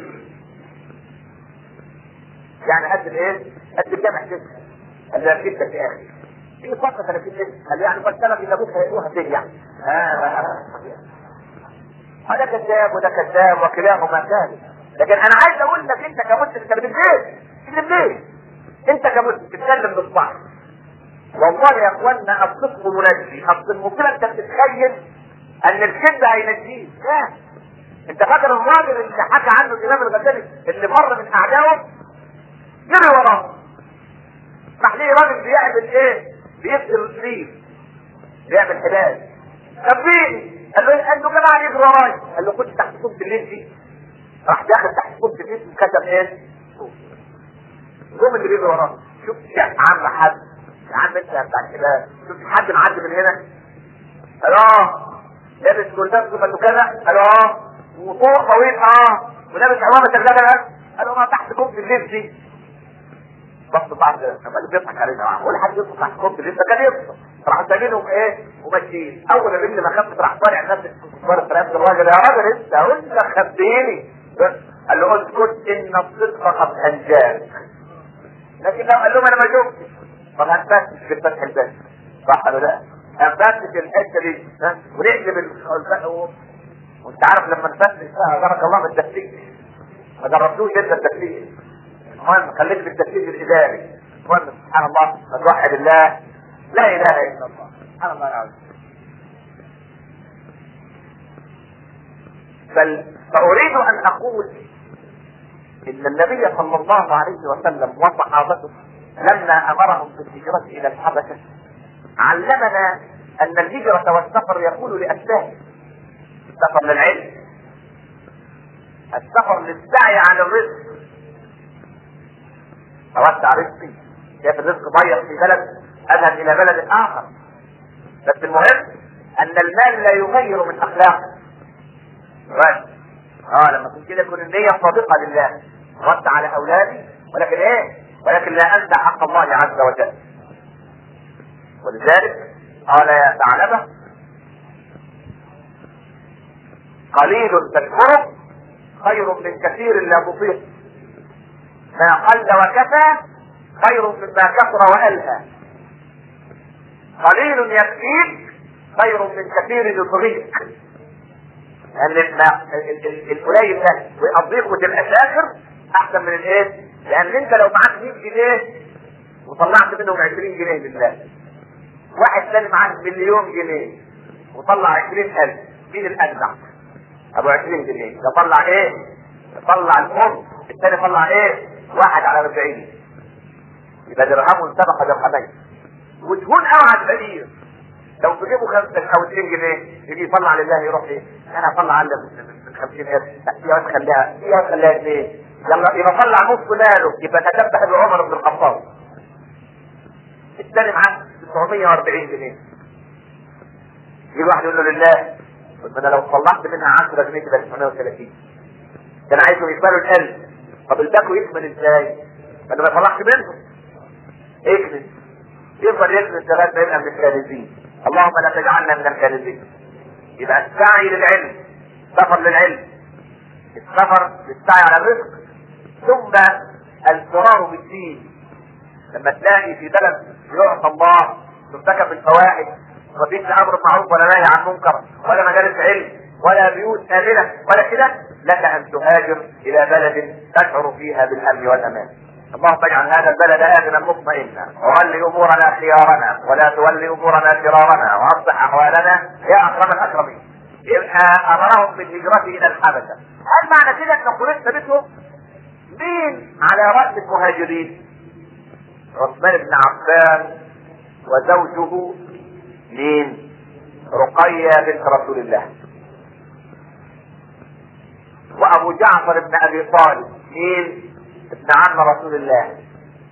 يعني قد الايه؟ قد الجامع كده قال له اكيد يا اخي في طاسه 30 متر قال له يعني قد سلف ان ابوك هيقوها فين يعني آه. هذا كذاب وده كذاب وكلاهما كاذب لكن انا عايز اقول لك انت كمسلم انت بتكذب تكذب ليه؟ انت كمسلم تتكلم بالصح والله يا اخوانا الصدق منجي اصل المصيبه انت بتتخيل ان الكذب هينجيك لا انت فاكر الراجل اللي حكى عنه الامام الغزالي اللي مر من اعدائه جري وراه راح ليه راجل بيعمل ايه؟ بيكسر السرير بيعمل حلال نبيني قال له قال له جماعه يجري ورايا قال له كنت تحت صوت الليل دي راح داخل تحت صوت الليل وكتب ايه؟ قوم اللي بيجري وراه شوف يا عم حد يا عم انت بتاع الحلال شوف حد معدي من هنا قال اه لابس جلباب زبده كذا قال اه وطوق طويل اه ولابس عمامه الغدا قال اه تحت كوب الليل دي بص بعض لما اللي بيضحك علينا معاه ولا حد يضحك تحت كوب الليل ده كان يضحك راح سايبينهم ايه وماشيين اول ما الرجل ما خفت راح طالع نفس الكفار في نفس الراجل يا راجل انت وانت خبيني قال له اسكت ان الصدق قد انجاك لكن لو قال لهم انا ما شفتش طب هنفتش في الفتح الباب صح ولا لا؟ هنفتش الحته دي ها ونقلب ال- وانت عارف لما نفتش فيها بارك الله في التفتيش ما جربتوش انت التفتيش المهم خليك في التفتيش الاداري المهم سبحان الله من وحد الله لا اله الا الله سبحان الله العظيم بل فاريد ان اقول ان النبي صلى الله عليه وسلم وصحابته لما امرهم بالهجرة الى الحبشة علمنا ان الهجرة والسفر يكون لاسباب السفر للعلم السفر للسعي على الرزق توسع رزقي شايف الرزق ضيق في بلد اذهب الى بلد اخر بس المهم ان المال لا يغير من اخلاقه بس اه لما تكون كده يكون النية صادقة لله رد على اولادي ولكن ايه ولكن لا انسى حق الله عز وجل ولذلك قال يا ثعلبة قليل تشكره خير من كثير لا تطيق ما قل وكفى خير مما كثر والهى قليل يكفيك خير من كثير يطغيك لان ما- ال- ال- القليل ده ويقضيك وتبقى شاكر احسن من الايه؟ لان انت لو معاك 100 جنيه وطلعت منهم 20 جنيه لله واحد ثاني معاه مليون جنيه وطلع 20000 مين الاجدع؟ ابو 20 جنيه ده طلع ايه؟ طلع الفرد الثاني طلع ايه؟ واحد على 40 يبقى درهم سبق درهمين وتهون قوي على الفقير لو تجيبوا خمسة او 2 جنيه يجي يطلع لله يروح ايه؟ انا اطلع على من 50 قرش يا واد خليها يا واد خليها اثنين يلا يبقى طلع نص ماله يبقى تشبه بعمر بن الخطاب الثاني معاه 940 جنيه يجي واحد يقول له لله قلت انا لو طلعت منها 10 جنيه تبقى 930 كان عايزهم يقبلوا ال 1000 طب الباكو يكمل ازاي؟ ما انا ما طلعت منه اكنس يفضل يكنس لغايه ما يبقى من الكارثين اللهم لا تجعلنا من الكارثين يبقى السعي للعلم سفر للعلم السفر للسعي على الرزق ثم الفرار بالدين لما تلاقي في بلد يعصى الله ترتكب الفواحش وفيش امر معروف ولا نهي عن منكر ولا مجالس علم ولا بيوت امنه ولا كده لك ان تهاجر الى بلد تشعر فيها بالامن والامان اللهم اجعل هذا البلد امنا مطمئنا وولي امورنا خيارنا ولا تولي امورنا شرارنا واصلح احوالنا يا اكرم الاكرمين يبقى امرهم بالهجره الى الحبشه هل معنى كده ان قريش بيتهم مين على راس المهاجرين عثمان بن عفان وزوجه مين رقية بنت رسول الله وابو جعفر بن ابي طالب مين ابن عم رسول الله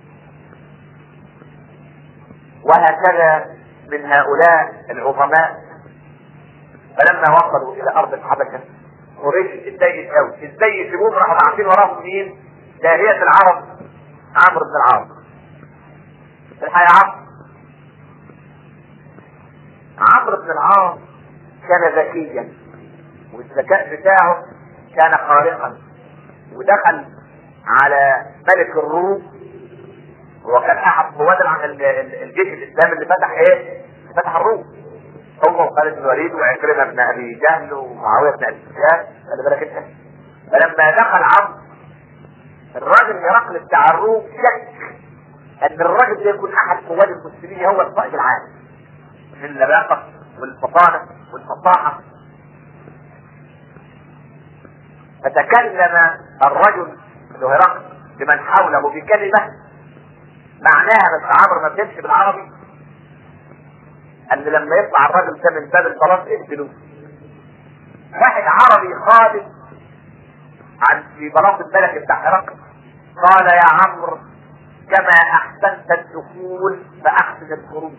وهكذا من هؤلاء العظماء فلما وصلوا الى ارض الحبشه قريش اتضايقت قوي ازاي يسيبوهم راحوا باعثين وراهم مين؟ داهية العرب عمرو بن العاص الحقيقة عمرو عمرو بن العاص كان ذكيا والذكاء بتاعه كان خارقا ودخل على ملك الروم وكان احد قواد الجيش الاسلامي اللي فتح ايه؟ فتح الروم هو وخالد بن الوليد وعكرمه بن ابي جهل ومعاويه بن ابي سفيان خلي بالك انت فلما دخل عمرو الراجل هرقل بتاع الروم شك ان الراجل ده يكون احد قواد المسلمين هو القائد العام من اللباقه والفطانه والفصاحه فتكلم الرجل اللي هرقل لمن حوله بكلمه معناها بس عمرو ما فهمش بالعربي ان لما يطلع الراجل ده من باب الصلاه اقتلوه واحد عربي خالد عن في بلاط الملك بتاع هرقل قال يا عمرو كما احسنت الدخول فاحسن الخروج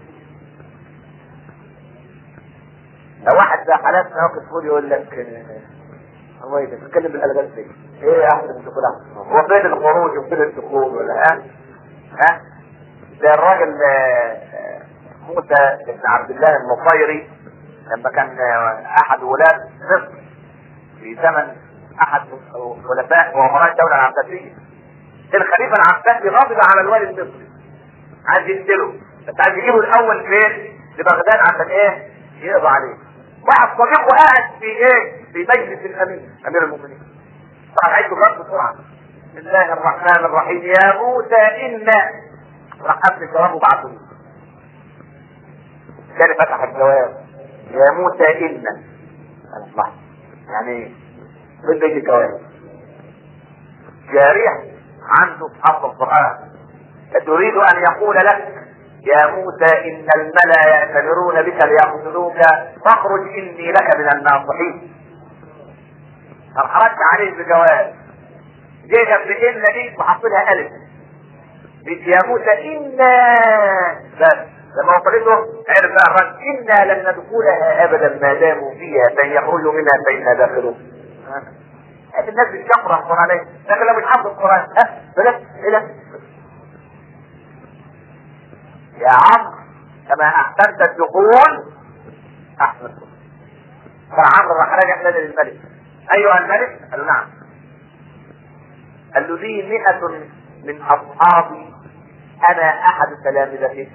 لو واحد زي حالاتنا واقف فوق يقول لك هو ايه ده بتتكلم بالالغاز ليه؟ ايه يا احسن الدخول هو فين الخروج وفين الدخول ولا ها؟ ها؟ ده الراجل موسى بن عبد الله النصيري لما كان احد ولاة مصر في زمن احد خلفاء وامراء الدولة العباسية الخليفة العباسي غاضب على الوالي المصري عايز يقتله بس عايز يجيبه الاول فين؟ لبغداد عشان ايه؟ يقضى عليه واحد صديقه قاعد في ايه؟ في مجلس الامير امير المؤمنين طبعا عايز الرد بسرعة بسم الله الرحمن الرحيم يا موسى انا راح قفل الجواب وبعته لي كان فتح الجواب يا موسى إنا الله يعني من بيت الجواب جاريح عنده حفظ القرآن تريد أن يقول لك يا موسى إن الملأ يأتمرون بك ليقتلوك فاخرج إني لك من الناصحين فخرجت عليه بجواب جيت بإن دي وحطيتها ألف يا موسى إنا بس لما وصلته عرف بقى الرجل إنا لن ندخلها أبدا ما داموا فيها فإن يخرجوا منها فإنا داخلون الناس بتشقر القرآن عليه لكن لو بتحفظ القرآن ها بلاش إلى يا عمرو كما أحسنت الدخول أحسن فعمرو راح راجع نادي للملك أيها الملك قال نعم قال له لي مئة من أصحابي أنا أحد تلامذتي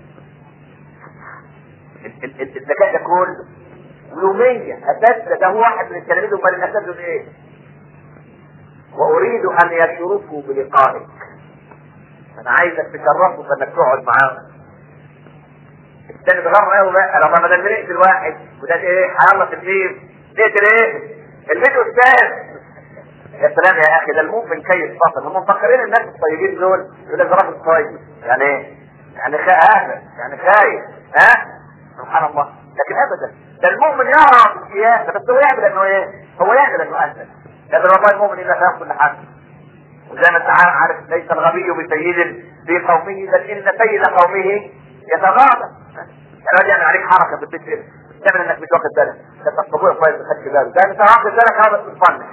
الذكاء ده كله يوميا اساس ده هو واحد من التلاميذ امال الاساس دول ايه؟ واريد ان يشرفوا بلقائك انا عايزك تشرفوا بانك تقعد معاهم الثاني اتغر قوي بقى لما بدل ما نقتل واحد وده ايه هيلا في البيت نقتل ايه؟ البيت استاذ يا سلام يا اخي ده المؤمن كيف فصل هم مفكرين الناس الطيبين دول يقول لك راجل طيب يعني ايه؟ يعني خائف يعني خايف ها؟ سبحان الله لكن ابدا ده المؤمن يرى السياسه بس هو يعمل انه ايه؟ هو يعمل انه اهدى لكن والله المؤمن اذا فاهم كل حاجه وزي ما انت عارف ليس الغبي بسيد في قومه بل ان سيد قومه يتغاضى الراجل يعمل عليك حركه في البيت كده تعمل انك مش واخد بالك ده تصبوع كويس ما خدش بالك ده انت واخد بالك هذا بتصنع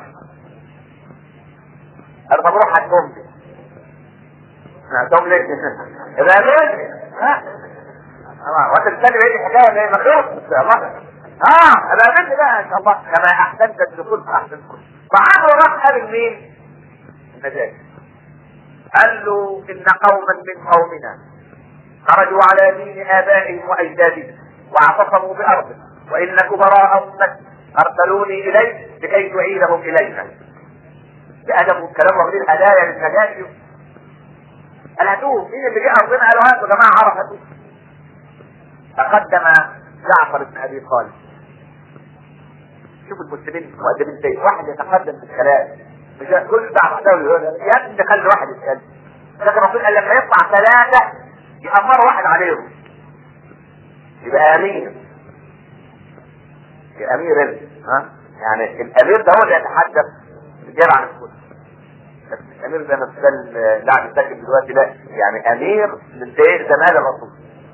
انا طب روح هتقوم لي هتقوم ليه؟ اذا ها وانت بتسالني بقيت الحكايه اللي مخلوق اه انا امنت بقى ان شاء الله كما احسنت الدخول فاحسن الدخول فعمرو راح قابل مين؟ النجاشي قال له ان قوما من قومنا خرجوا على دين ابائهم واجدادهم واعتصموا بارضه وان كبراء امتك ارسلوني اليك لكي تعيدهم الينا بأدب والكلام واخدين هدايا للنجاشي قال هاتوه مين اللي جه ارضنا قالوا هاتوا يا جماعه عرف هاتوه تقدم جعفر بن ابي طالب شوف المسلمين مؤدبين ازاي واحد يتقدم في الكلام مش كل بتاع دولي يقول يا ابني خلي واحد يتكلم لكن الرسول قال لما يطلع ثلاثه يأمر واحد عليهم يبقى امير يبقى امير ها يعني الامير ده هو اللي يتحدث جاب عن الكل بس الامير ده مش ده اللي قاعد يتكلم دلوقتي لا يعني امير من ايه زمان الرسول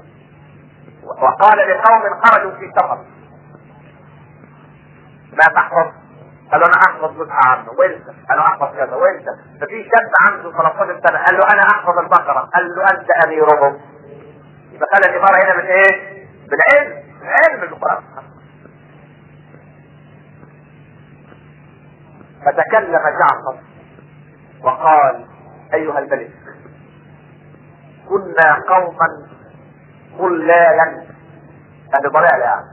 وقال لقوم خرجوا في سفر ما تحفظ قالوا انا احفظ جزء عنه وانت انا احفظ كذا وانت ففي شاب عنده 13 سنه قال له انا احفظ البقره قال له انت اميرهم يبقى قال الاماره هنا من ايه؟ بالعلم علم القران فتكلم جعفر وقال ايها الملك كنا قوما ضلالا هذه ضلال يعني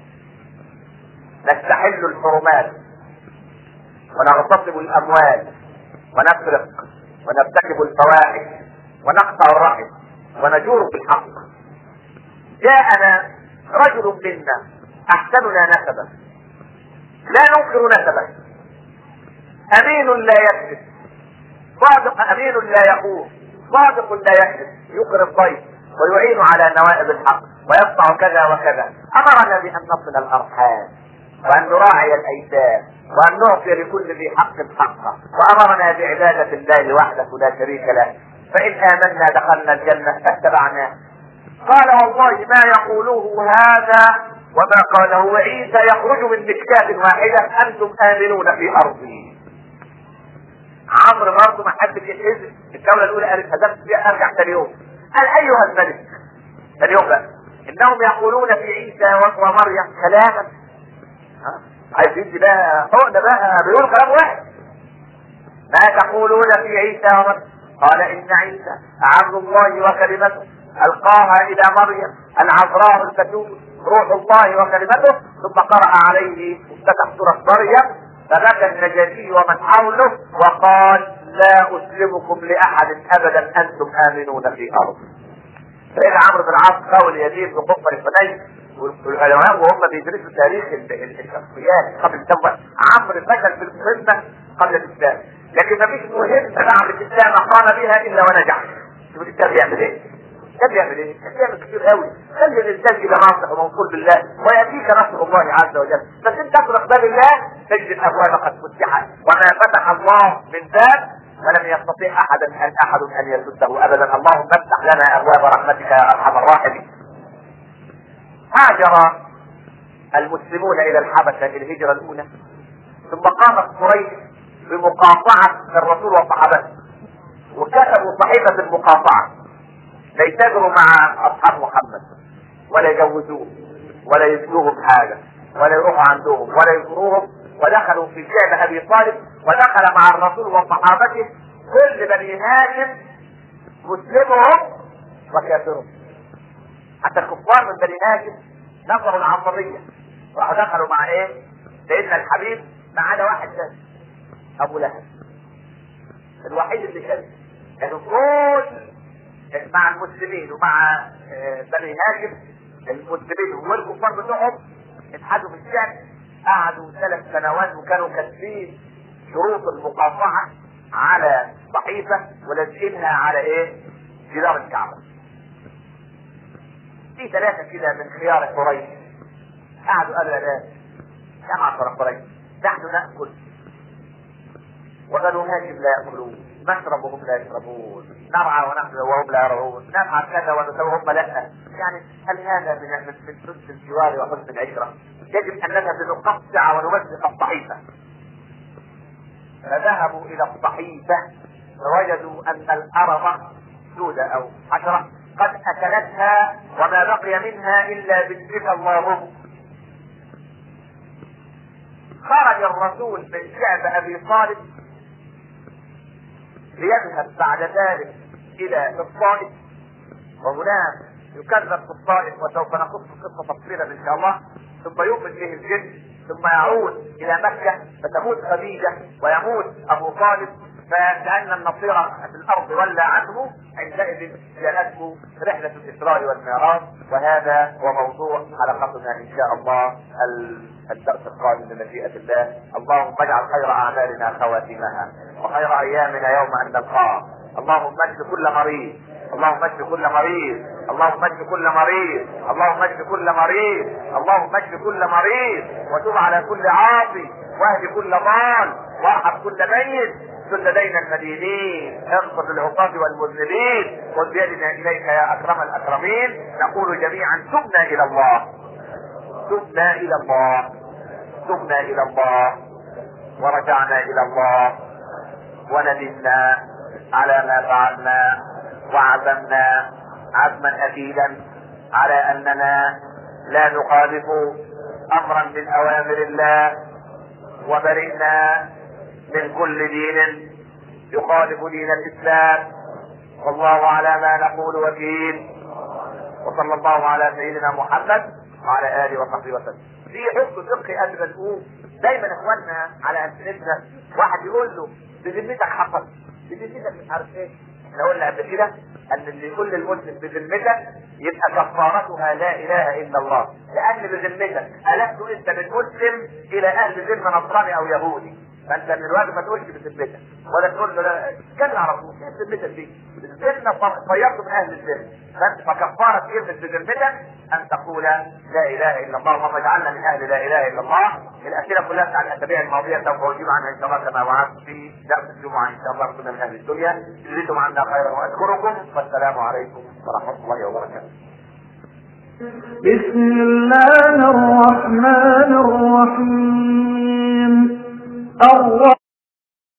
نستحل الحرمات ونغتصب الاموال ونسرق ونرتكب الفواحش ونقطع الرحم ونجور بالحق جاءنا رجل منا احسننا نسبا لا ننكر نسبه امين لا يكذب صادق امين لا يخون صادق لا يكذب يقر الضيف ويعين على نوائب الحق ويقطع كذا وكذا امرنا بان نصل الارحام وان نراعي الايتام وان نعطي لكل ذي حق حقه وامرنا بعباده الله وحده لا شريك له فان امنا دخلنا الجنه فاتبعناه قال والله ما يقوله هذا وما قاله عيسى يخرج من مشكاة واحدة أنتم آمنون في أرضي عمرو برضه ما حد بيتهز الدولة الأولى قالت هدفت فيها أرجع ثاني يوم قال أيها الملك ثاني يوم بقى إنهم يقولون في عيسى ومريم كلاما عايزين بقى حقنا بقى بيقولوا كلام واحد ما تقولون في عيسى ومريم قال إن عيسى عبد الله وكلمته ألقاها إلى مريم العذراء البتول روح الله وكلمته ثم قرأ عليه افتتح سورة مريم فبكى النجاشي ومن حوله وقال لا أسلمكم لأحد أبدا أنتم آمنون في أرض سيد عمرو بن العاص قول يزيد بن قطر الفني والعلماء وهم بيدرسوا تاريخ الشخصيات قبل التوبة عمرو فشل في المهمة قبل الإسلام لكن ما فيش مهمة بعد الإسلام قام بها إلا ونجح شوف الإسلام بيعمل إيه؟ كان بيعمل ايه؟ كان بيعمل كتير قوي خلي الانسان كده ناصح وموصول بالله وياتيك نصر الله عز وجل بس انت تطرق باب الله تجد الابواب قد فتحت وما فتح الله من باب ولم يستطيع احد ان احد ان يسده ابدا اللهم افتح لنا ابواب رحمتك يا ارحم الراحمين هاجر المسلمون الى الحبشه الهجره الاولى ثم قامت قريش بمقاطعه الرسول وصحابته وكتبوا صحيفه المقاطعه لا يتاجروا مع اصحاب محمد ولا يجوزوه ولا يسلوهم حاجه ولا يروحوا عندهم ولا يزوروهم ودخلوا في شعب ابي طالب ودخل مع الرسول وصحابته كل بني هاشم مسلمهم وكافرهم حتى الكفار من بني هاشم نصروا العصبيه راحوا دخلوا مع ايه؟ سيدنا الحبيب ما عدا واحد بس ابو لهب الوحيد اللي كان كانوا كل مع المسلمين ومع بني هاشم المسلمين والكفار بتوعهم اتحدوا في الشعب قعدوا ثلاث سنوات وكانوا كاتبين شروط المقاطعة على صحيفة ولازقينها على ايه؟ جدار الكعبة. في ثلاثة كده من خيار قريش قعدوا قالوا يا ناس يا معشر قريش نحن نأكل وبنو هاشم لا يأكلون نشرب وهم لا يشربون نرعى ونحن وهم لا يرعون نفعل كذا ونسوي وهم لا يعني هل هذا من من من حسن الجوار وحسن العشره؟ يجب اننا لنقطع ونمزق الصحيفه فذهبوا الى الصحيفه فوجدوا ان الارض سودة او عشرة قد اكلتها وما بقي منها الا باسمك اللهم خرج الرسول من شعب ابي طالب ليذهب بعد ذلك الى الطائف وهناك يكذب في الطائف وسوف نقص القصه تفصيلا ان شاء الله ثم يؤمن به الجن ثم يعود الى مكه فتموت خديجه ويموت ابو طالب فكأن النصير في الأرض ولى عنه عندئذ جاءته رحلة الإسراء والمعراج وهذا هو موضوع حلقتنا إن شاء الله الدرس القادم بمشيئة الله اللهم اجعل خير أعمالنا خواتمها وخير أيامنا يوم أن نلقاه اللهم اشف كل مريض اللهم اشف كل مريض اللهم اشف كل مريض اللهم اشف كل مريض اللهم اشف كل مريض وتب على كل عاصي واهد كل ضال وارحم كل ميت كل لدينا المدينين اغفر للعصاة والمذنبين خذ بيدنا اليك يا اكرم الاكرمين نقول جميعا تبنا الى الله تبنا الى الله تبنا الى الله ورجعنا الى الله وندمنا على ما فعلنا وعزمنا عزما اكيدا على اننا لا نخالف امرا من اوامر الله وبرئنا من كل دين يخالف دين الاسلام والله على ما نقول وكيل وصلى الله على سيدنا محمد وعلى اله وصحبه وسلم في حكم فقهي قبل ما نقول دايما اخواننا على السنتنا واحد يقول له بذمتك حصل بذمتك مش عارف ايه احنا قلنا قبل كده ان اللي يقول للمسلم بذمتك يبقى كفارتها لا اله الا الله لان بذمتك الست انت من مسلم الى اهل ذمه نصراني او يهودي فانت من الواجب ما تقولش بذمتك ولا تقول له لا اتكلم على طول ايه بذمتك دي؟ الذمه طيرت من اهل الذمه فانت فكفاره كلمه بذمتك ان تقول لا اله الا الله اللهم اجعلنا من اهل لا اله الا الله الاسئله كلها بتاع الاسابيع الماضيه سوف اجيب عنها ان شاء الله كما وعدت في درس الجمعه ان شاء الله كنا من اهل الدنيا جزيتم عنا خيرا واشكركم والسلام عليكم ورحمه الله وبركاته
بسم الله الرحمن الرحيم الرحمن